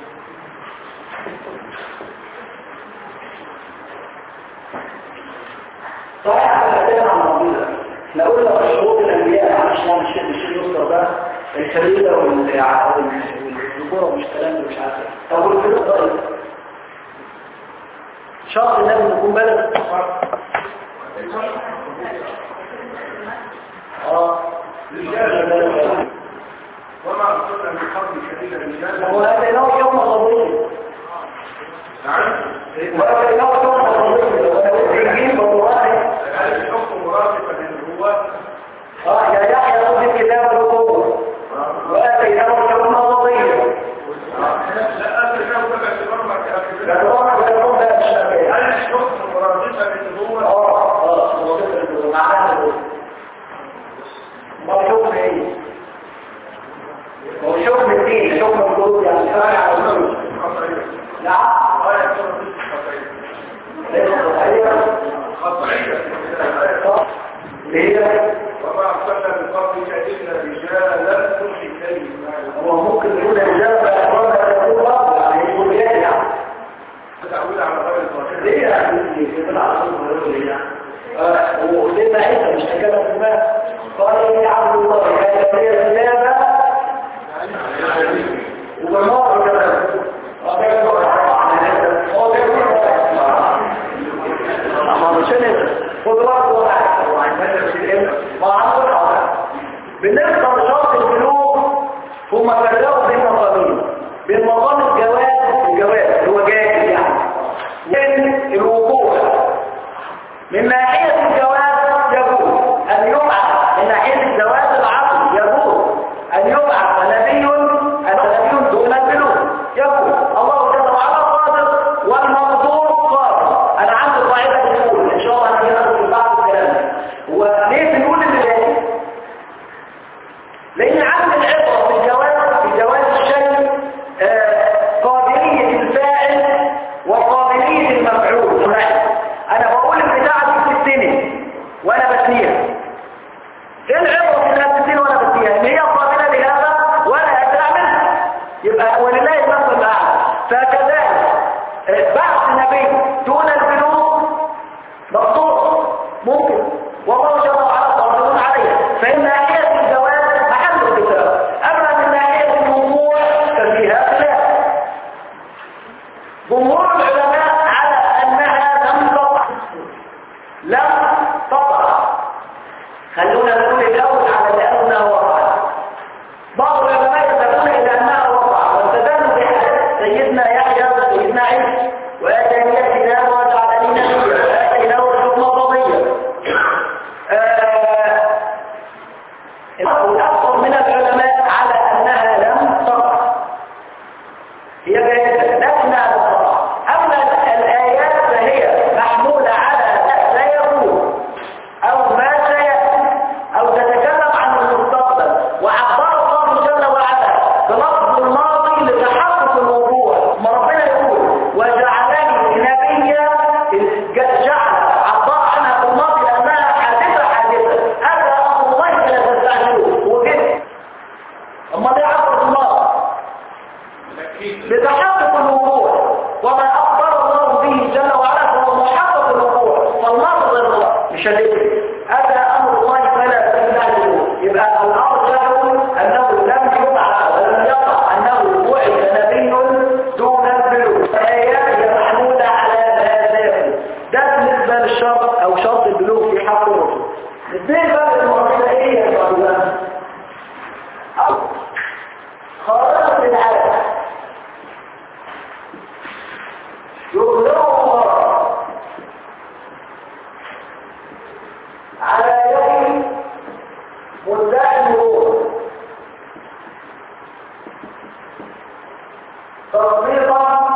صحيح احنا كلام عن المعجزه احنا قلنا في شروط الانبياء معلش نعمل الشيخ الشيخ يسر ده الفريده والذكوره ومش كلام مش عارف ايه طب والفريده طيب شرط النبي يكون بلد اه وما أرسلنا من قبل سبيل الرجال وهذا يوم قضيه وهذا يوم قضيه والانجيل والقران هل الحكم مرافقا للنبوات اه يا يحيى خذ الكتاب القوه واتيناه الحكم قضيه لا أدري كم بقى في مرمى كأكبر لكن بيقول ده مش شافعي. هل الحكم مرافقا للنبوات اه اه هو كده معناه كده ما الحكم ايه هو الحكم الدين حكم القلوب يعني شرع على القلوب نعم ليس صحيح خطعية هي وما أرسلنا من قبلك إلا رجالا نوحي إليهم هو ممكن يكون الرجال فأخوانا يكون رب يعني يكون بيد يعني تتعود على غير الظاهر ليه يعني يقول على طول ويقول لي يعني آه، وسيدنا عيسى مش تكلم في الماء قال إني عبد الله كان لي الكتاب وبالمرة كمان آه، ده يقول هو ده يقول أما مش أنا قدرات وضع ما عنده حاجة بالنسبة لشرط البلوغ هم فرقوا بين مقامين بين مقام الجواز الجواز اللي هو جاهز يعني وبين الوقوع من ناحية الجواز يجوز أن يبعث من ناحية الجواز العقل يجوز أن يبعث نبي نبي دون البلوغ يجوز الله جل وعلا قادر والمقدور قادر أنا عندي قاعدة بتقول إن شاء الله هنجي في بعض الكلام وليه بنقول اللي جاي لأن عدم العبرة في الجواز في جواز الشيء آه، قابلية الفاعل وقابلية المفعول أنا بقول البتاعة دي بتستني وأنا بسنيها إيه العبرة في إنها بتستني وأنا بسنيها؟ إن هي قابلة لهذا وأنا قادر أعملها يبقى ولله المثل الأعلى فكذلك آه، بعث نبي دون البلوغ مقصود ممكن والله جل وعلا قادر عليه فإن ناحية الجواز محل الكتاب أما من ناحية الوقوع ففيها خلاف جمهور العلماء على أنها لم تقع لم تقع خلونا نقول الأول على لأنها وقعت بعض العلماء يذهبون إلى أنها وقعت واستدلوا بحديث سيدنا يحيى وسيدنا عيسى وآتاني الكتاب اما ليه عبد الله لتحقق الوقوع وما اخبر الله به جل وعلا فهو محقق الوقوع فالمرض الله مش هتفرق اتى امر الله فلا تستعجلوا يبقى الامر له انه لم يبعث ولم يقع انه بعث نبي دون البلوغ الايات هي محموله على هذا ده بالنسبه للشرط او شرط البلوغ في حق الرسول الاثنين بقى المعجزه ايه يا معجزه أو خارقة للعالم يظهره الله على يد مدعي النور تطبيقا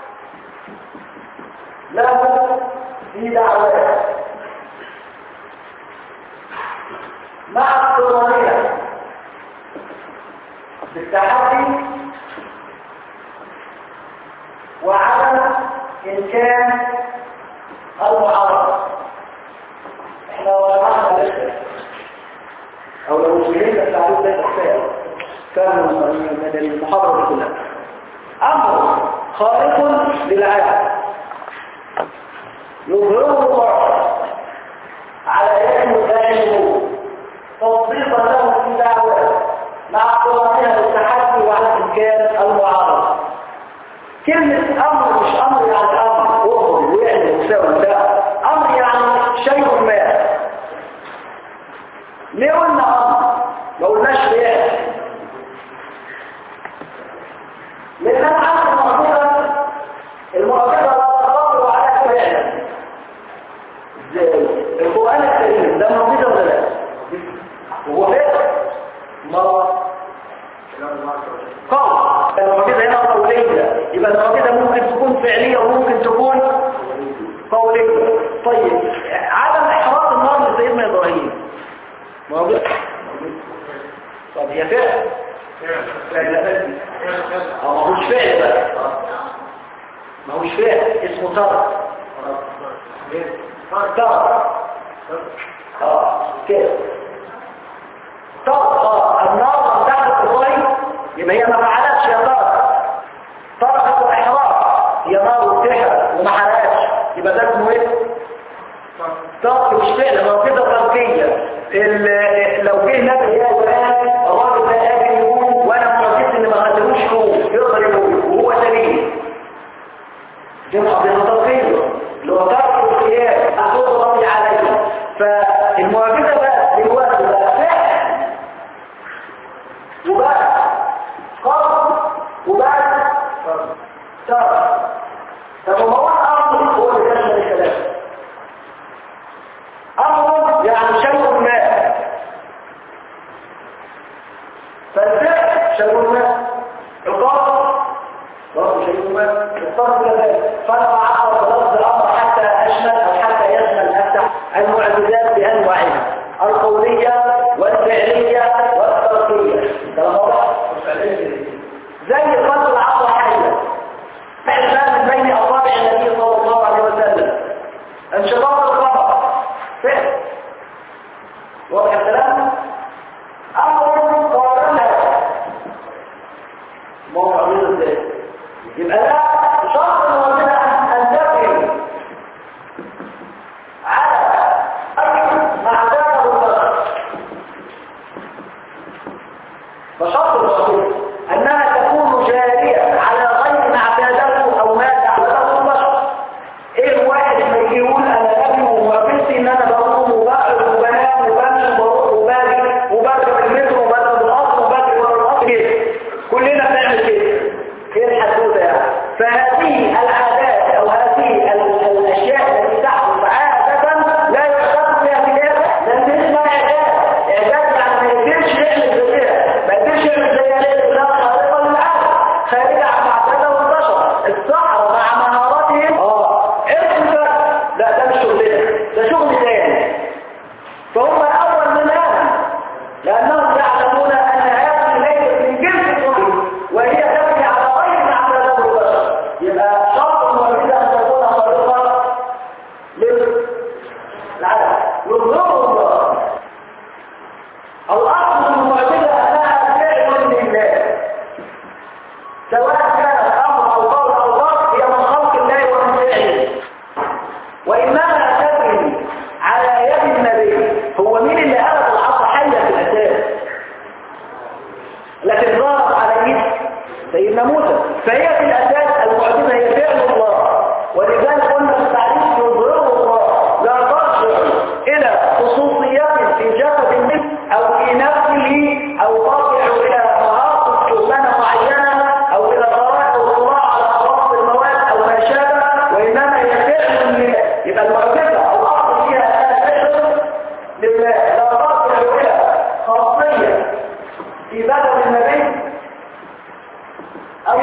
له في دعوته مع الطمأنينة بالتحدي وعدم إمكان المعارضة احنا لو شرحنا لسه او لو فهمنا التعريف ده كفايه كان من المحاضره دي كلها امر خارق للعالم يظهره الله على يد مدعي توظيفا له في دعوه مع قوانين التحدي وعلى امكان المعارضه كلمه امر مش امر يعني امر وهو ويعني وساوي لا امر يعني شيء ما ليه قلنا امر ما قلناش ليه لان انا عارف المعجزه المعجزه لا تقدر على فعلا ازاي القران الكريم ده معجزه ولا لا هو فعل ما قول المعجزه هنا قوليه يبقى المعجزه ممكن تكون فعليه وممكن تكون قوليه طيب عدم احراق النار لسيدنا ابراهيم معجزه طب هي فعل اه ما هوش فعل بقى ما هوش فعل اسمه ترك ترك اه كده ترك النار تحت الضيف يبقى هي ما فعلتش يا ترك تركت الاحراق هي نار وتحرق وما حرقتش يبقى ده اسمه ايه ترك مش فعل ما هو كده تركيه ال- لو جه نبي يا وقال الراجل ده قادر يقول وانا معجزت ان ما خلوش يقول يقدر يقول وهو سليم دي معجزه تركيه لو ترك القيام اخذ ربي عليه فالمعجزه بقى دلوقتي بقى فعل وبقى قرض وبقى ترك طب ما هو الامر هو اللي كان الكلام امر يعني شيء ما فالفعل شيء ما القرض برضه شيء ما الصرف كذلك فانا بعبر بلفظ الامر حتى اشمل او حتى يشمل افتح المعجزات بانواعها القوليه والفعليه والتركيه ده واضح زي خلق العصا حيه فعل من بين اصابع النبي صلى الله عليه وسلم انشطاط القمر فعل واضح الكلام امر قارنها ما هو معجزه ازاي يبقى لا شرط المعجزه ان تفهم على اي ما اعتاده البشر فشرط المعجزه انها تكون جاريه على غير ما اعتاده او ما تعبده البشر ايه الواحد ما يجي يقول انا نبي ومعجزتي ان انا بقوم وبقعد وبنام وبمشي وبروح وباجي وبركب المترو وبركب القطر وبجري ورا القطر كده كلنا بنعمل كده ايه الحدوته يعني فهذه العادات او هذه ال- الاشياء التي تحدث عاده لا يحتاج فيها كتاب لان دي اسمها اعداد اعداد يعني ما يقدرش يعمل زيها ما يقدرش يعمل زيها ليه لا خارقه سيدنا موسى فهي في الأساس المعجزة هي فعل الله ولذلك قلنا في التعريف يظهره الله لا ترجع إلى خصوصيات في جسد منه أو في نفسه أو ترجع إلى مهارة شغلانة معينة أو إلى قراءة الاطلاع على خواص المواد أو ما شابه وإنما هي فعل لله يبقى المعجزة أو الأصل فيها أنها فعل لله لا ترجع إلى خاصية في بدن النبي أو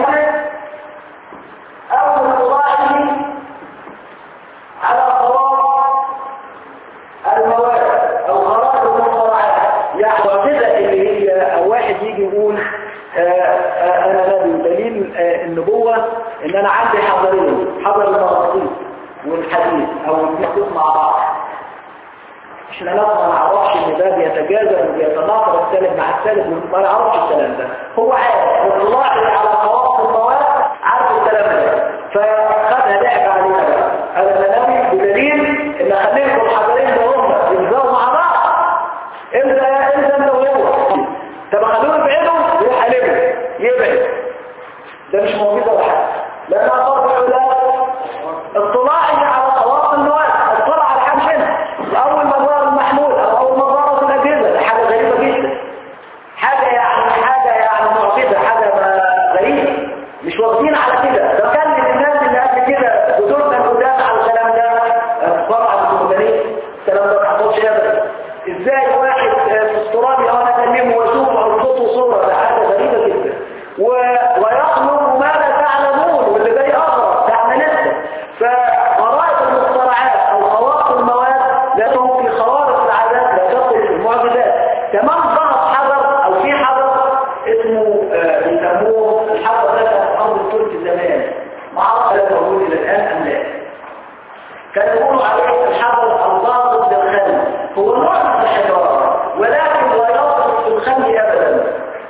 أو اطلاعه على خواص المواد أو خرائط المصطلحات يعني كده اللي هي أو واحد يجي يقول آه، آه، أنا نبي دليل آه، النبوة إن أنا عندي حضرين حضر المغناطيس والحديث أو الاثنين مع بعض احنا لا ما نعرفش ان ده بيتجاذب وبيتناقض السالب مع السالب ما نعرفش الكلام ده هو عارف واطلاعي على خواص المواد عارف الكلام ده فخدها لعب علينا بقى انا نبي بدليل ان خليكم الحجرين ده هم ينزلوا مع بعض انت انت انت وهو طب خلوه يبعدوا ويحلبوا يبعد ده مش موجود ولا حاجه لانها ترجع الى اطلاعي على خواص المواد اطلع على حاجه هنا اول ما ظهر المحمول او اول ما ظهرت الاجهزه ده حاجه غريبه جدا حاجه يعني حاجه يعني معجزه حاجه ما غريبه مش واخدين على كده ده كان الناس اللي قبل كده جذورنا قدام على الكلام ده آه، طبعا الجمهوريه الكلام ده ما حصلش ابدا ازاي واحد آه، في استراليا وانا اكلمه واشوفه او صوته صوره ده حاجه غريبه جدا و... ويخلق ما لا تعلمون واللي جاي اغرب ده احنا لسه فغرائب المخترعات او خواص المواد لهم في خوارق العادات لا تصل في المعجزات كمان ظهر حجر او في حجر اسمه آه، بيسموه الحجر ده كان امر الترك زمان ما اعرفش ده موجود الى الان ام لا كانوا يقولوا عليه الحجر الضابط للخل هو نوع من الحجاره ولكن لا يضبط في الخل ابدا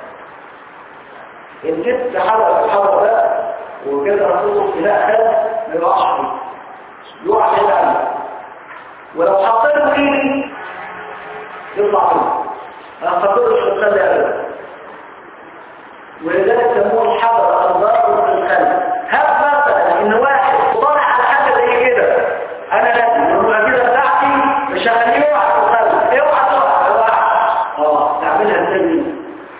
ان جبت حجر الحجر ده وكده رسول لا خل ما يقعش فيه يقع بعيد عنه ولو حطيته ايدي يطلع فيه ما خطرش في الخل ابدا ولذلك سموه الحجر الضابط للخل هب مثلا ان واحد طالع على حاجه زي كده انا لازم المعجزه بتاعتي مش هخليه يقع في الخل اوعى تقع اوعى اه تعملها ازاي دي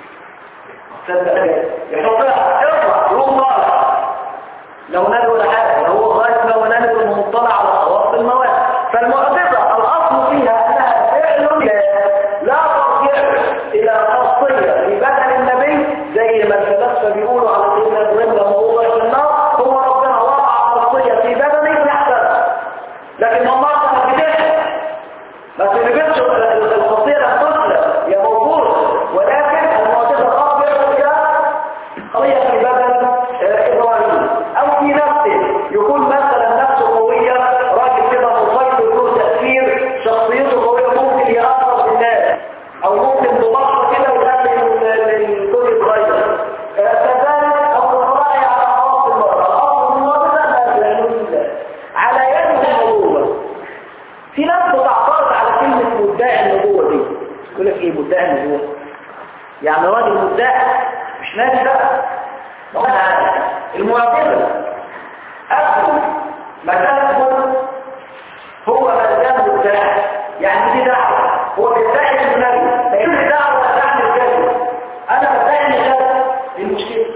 تصدق يحطها اطلع روح طالع لو نادي ولا حاجه لو هو غايه ما هو نادي المطلع على خواص المواد فالمعجزه الاصل فيها انها فعل لا ترجع الى خاصيه في بدن النبي زي ما الفلاسفه بيقولوا على سيدنا ابراهيم لما وضع في النار هو ربنا وضع خاصيه في بدنه يحترم لكن الله ما بدأش ما تلبسش الخاصيه الطفله يا موجود ولكن المعجزه خاصه الى قضيه في بدن آه، ابراهيم او في نفسه يكون مثلا نفسه قويه راجل كده مسيطر له تاثير شخصيته قويه ممكن ياثر بالناس او ممكن ببساطه كده يخلي الكل يتغير آه، كذلك او الراي على خواص المراه الاصل المعجزه لا يعلم الله على يد النبوه في ناس بتعترض على كلمة مدعي النبوة دي يقول لك ايه مدعي النبوة يعني راجل مدعي مش نادي بقى ما هو أنا عارف. المعجزة أكثر مكانه هو مكان مدعي يعني دي دعوة هو بيدعي النبي لأن دعوة تعني الكذب أنا بدعي النبي دي المشكلة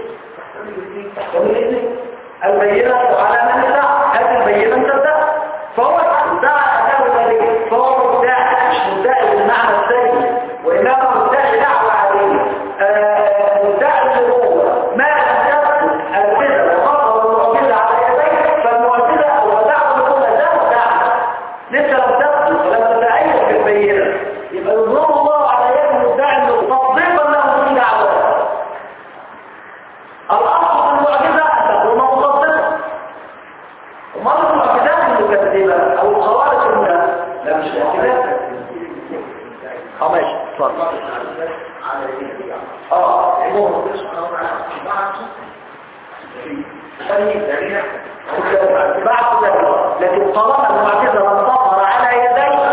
ومن إذن البينة على من ادعى هذه البينة انت ادعى فهو ادعى انه نبي فهو مدعي مش مدعي بالمعنى الثاني وانما مدعي دعوة عليه آه، مدعي النبوة ما لم يكن البدع وخطر المعجزة على يديه فالمعجزة او الدعوة تكون اداة دعوة لسه لم تكن ولم تدعيه في البينة يبقى يظهر الله على يد المدعي انه تصديقا له في دعوته الأصل في المعجزة أن تكون مصدقة ومرة المعجزات المكذبة أو الخوارج المكذبة لا مش معجزات اه ماشي اتفضل اه عموما بعض لكن طالما المعجزة لم تظهر على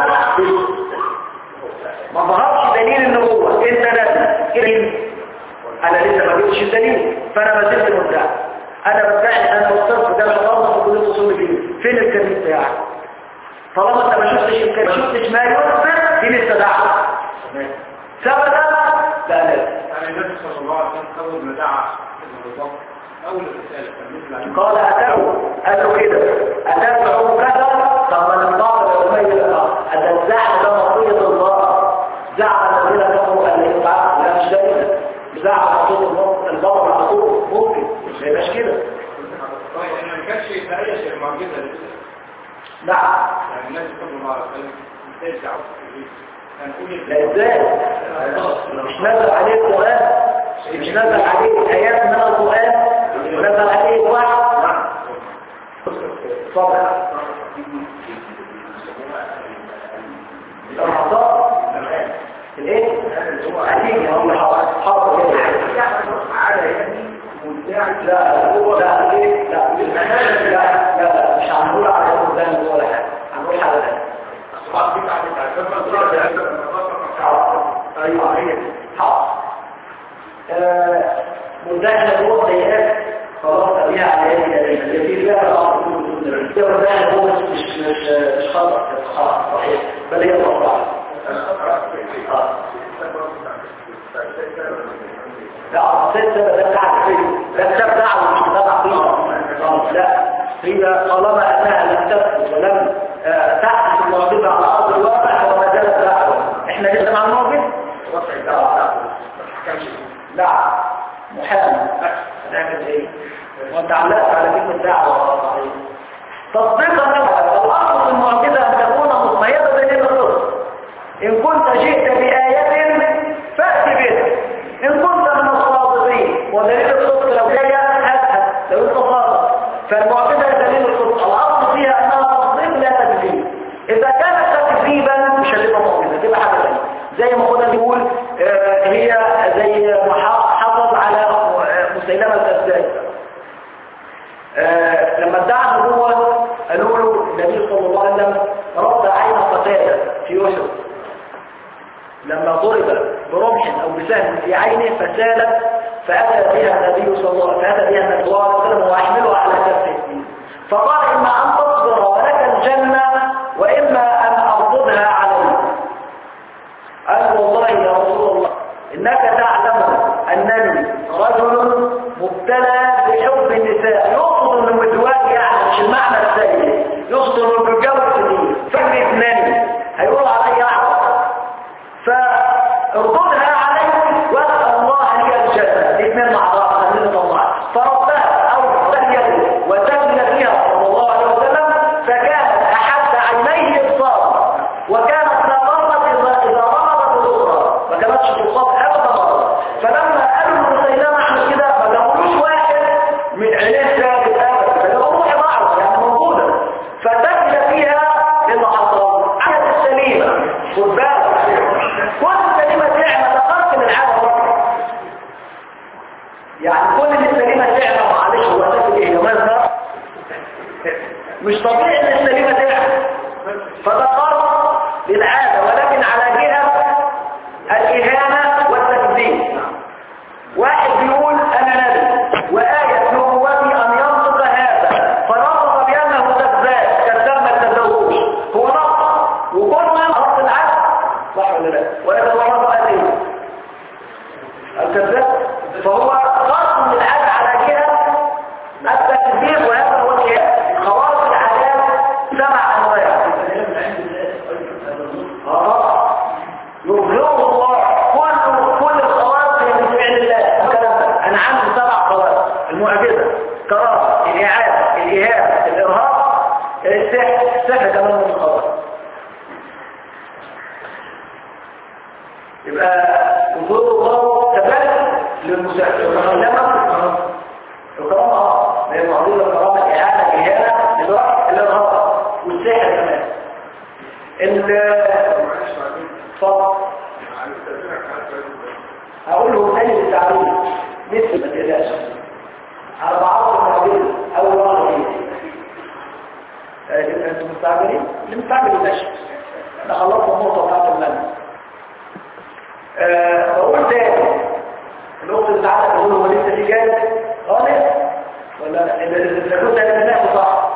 يديه ما ظهرش دليل النبوة انت نبي كريم انا لسه ما جبتش الدليل فانا ما زلت مدعي انا بدعي ان انا وصلت في جامعه الارض في كليه اصول الدين فين الكريم بتاعك طالما انت ما شفتش الكريم ما شفتش ما يثبت دي لسه دعوه ثبت لا لا يعني النبي صلى الله عليه وسلم اول ما دعا بالضبط اول الرساله كان مثل عليه قال أتاه قال له كده أتدعو كذا طب ما البعض يميز أن الزعم ده مطية الله زعم الذين كفروا أن يبعث لا مش دايما زعم مطية الله البعض على طول ممكن ما يبقاش كده طيب احنا ما كانش يتهيأ المعجزه لسه نعم يعني النبي صلى الله عليه وسلم ازاي دعوه هنقول لا ازاي مش نزل عليه القرآن مش نزل عليه آيات من القرآن نزل عليه وحي صبر الأرهاصات الايه؟ أكيد هم حاضر كده لا لا هو لا ليه؟ لا لا لا لا مش هنقول على القرآن ولا حاجة هنقول حاجة تانية ايوه هي حاضر مدعي هو سيئات خلاص بيها على يد اللي في فيها الأمر ده هو مش مش مش خطأ خطأ صحيح بل هي مصلحة لا ستة ده بتاع فيه ده كتاب دعوة مش كتاب عقيدة لا هي طالما أنها لم تثبت ولم آه، تحدث المعجزة على أرض الواقع فهو ما زالت دعوة احنا لسه مع المعجزة لا محامي هنعمل ايه وانت علقت على كلمه دعوه تصديقا له الاصل في المعجزه ان تكون مقيده دليل الصدق ان كنت جئت بايه فات بها ان كنت من الصادقين ودليل الصدق لو جاي هاتها لو انت صادق فالمعجزه دليل الصدق الاصل فيها انها تصديق لا تكذيب اذا كانت تكذيبا مش هتبقى معجزه تبقى حاجه ثانيه زي ما كنا بنقول آه، هي زي ما حافظ على مسيلمة الكذاب آه، لما ادعى النبوة قالوا له النبي صلى الله عليه وسلم رد عين قتادة في أحد لما ضرب برمح أو بسهم في عينه فسالت فأتى بها النبي صلى الله عليه وسلم فأتى بها النبي صلى الله عليه وسلم وأحملها على كفه فقال إما أن تصبر ولك الجنة وإما أن أرضها عليك قال والله يا رسول الله إنك تعلم أنني رجل مبتلى بحب النساء يقصد أنه متواجه يعني مش المعنى السيء يقصد أنه بيتجوز كتير فهم اثنين هيقولوا علي أعرف فارددها عليك واسأل الله لي الجنة الاثنين مع بعض خلينا طبعا فردها أو تهيئ وتهيئ فيها صلى الله عليه وسلم فكانت أحد عينيه إبصار وكانت لا ضربت إذا إذا ضربت الأخرى ما كانتش تصاب أبدا مرة فلما قالوا مسيلمة احنا كده ما جابولوش واحد من عينيه ثابت أبدا فجابوا روحي بعض يعني موجودة فتهيئ فيها اللي حصل عدد السليمة خد بالك كل سليمة تعمل تقسم العالم مرة يعني كل اللي السليمة تعمل معلش هو اساس ايه يا مازن مش طبيعي ان السليمة تعمل فده قرض للعادة ولكن على جهة الإهانة والتكذيب واحد بيقول أنا نبي وآية نبوتي أن ينطق هذا فنطق بأنه كذاب كذاب ما كذبوش هو نطق وكل ما نطق العدل صح ولا لا ولكن هو نطق قال ايه الكذاب فهو قصد العدل على جهة التكذيب وهذا هو الجهة خوارج العدالة سبع أنواع آه. يبلغه الله كل كل الخواص هي من فعل الله الكلام ده. انا عندي سبع خواص المعجزه كرامه الاعاده الاهانه الارهاق السحر السحر كمان من الخواص يبقى وجود الله كذلك للمساعد الكرامه الكرامه هي معروضه الكرامه الاعاده الاهانه الارهاق الارهاق والسحر كمان اتفضل هقوله تاني بالتعريف لسه ما تقلقش على بعض المعجزة أول مرة فيه انتوا مستعجلين؟ اللي مستعجل ماشي احنا خلصنا النقطة بتاعت المنى أه بقول تاني الأخت اللي تعالى تقول هو لسه في جاي اه لسه ولا إذا كنت هتناه صح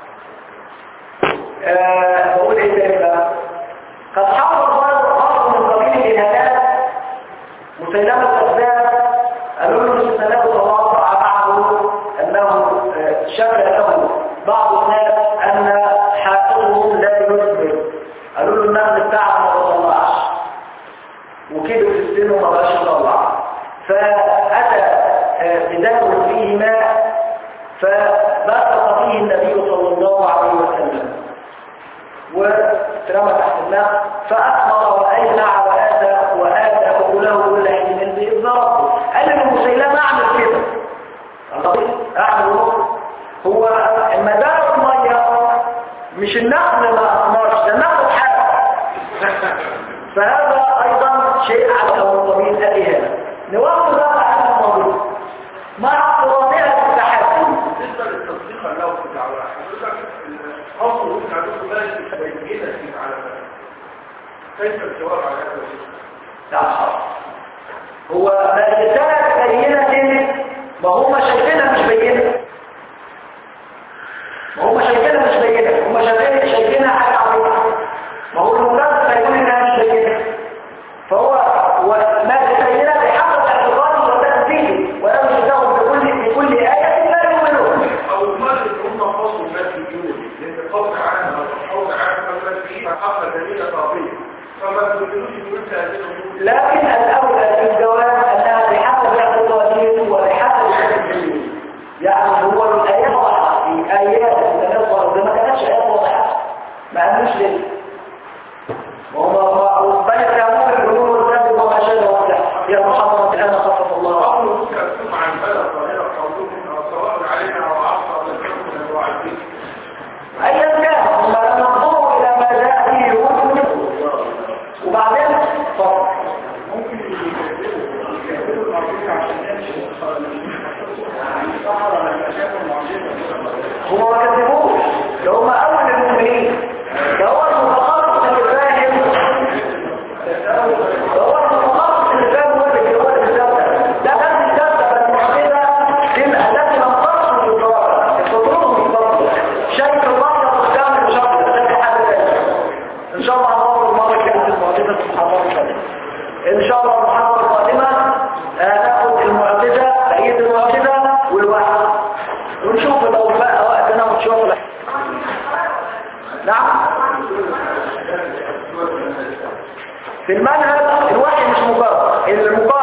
آه، بقول ايه تاني بقى قد حصل خاص من قبيل الإهانات مسيلمة الكذاب قالوا له السلام تواضع معه أنه آه، شكى له بعض الناس أن حاقهم لا يثبت قالوا له النقل بتاعه ما بطلعش وكبر في السن وما بقاش يطلع فأتى آه، بدم فيه ماء فبثق فيه النبي صلى الله عليه وسلم واترمى تحت النخل فأثمر وأجنع وآتى وآتى فقوله كل حين من بإذن ربه قال له مسيلمة أعمل كده الله أعمل ربه هو المدار المية مش النخل ما أثمرش ده النخل حاجة فهذا أيضا شيء على الطبيب الإهانة نوقف بقى عن الموضوع مع احترامها التحكم بالنسبة للتصديق اللو بتاع حضرتك الأصل بتاع عندكم ده بينة فيه على ذلك كيف الجواب على هذا الشيء؟ لا هو رسالة بينة ما هم شايفينها مش بينة ما هم شايفينها مش بينة هم شايفين شايفينها حاجة عظيمة ما هو المدرس هيقول انها مش بينة فهو ما بينة بحسب اعتقاده وتنفيذه ولا مش يتاخد بكل بكل آية لا يؤمنون أو المال اللي هم خاصوا المسيحيون لأن القول عنها القول عنها المسيحيين حق دليل طبيعي فما تقولوش إن أنت هذه الأمور لكن الأولى في الجواب أنها بحسب اعتقادهم وبحسب تنفيذه يعني هو الآيات واضحة في آيات تنظر ما كانتش آيات واضحة ما قالوش ليه وهم بل يفهمون الجنون والكذب وما شابه ولا يا محمد الآن خفف الله عنه. قول ممكن أكون عن بلد ظاهرة قولهم سواء علينا أو عصر ولا كان من الوعدين أيا كان هم لم ينظروا إلى ما جاء به الوحي منه وبعدين فضل ممكن يكذبوا يكذبوا المعجزة عشان يمشوا الصحراء لما شافوا المعجزة هم ما كذبوش ده هم أول المؤمنين ده هو المتخصص اللي فاهم ده هو المتخصص اللي فاهم هو اللي هو اللي بيصدق ده كان بيصدق المعجزة تبقى التي لم تصل للضرر الفضول بالضبط شايف المرضى قدام ان شاء الله شايف حد تاني ان شاء الله هنقعد المرة الجاية المعجزة في المحاضرة الثانية ان شاء الله المحاضرة القادمة هناخد المعجزة تأييد المعجزة والوحي ونشوف لو بقى وقتنا ونشوف لك. نعم في المنهج الوحي مش مجرد المجرد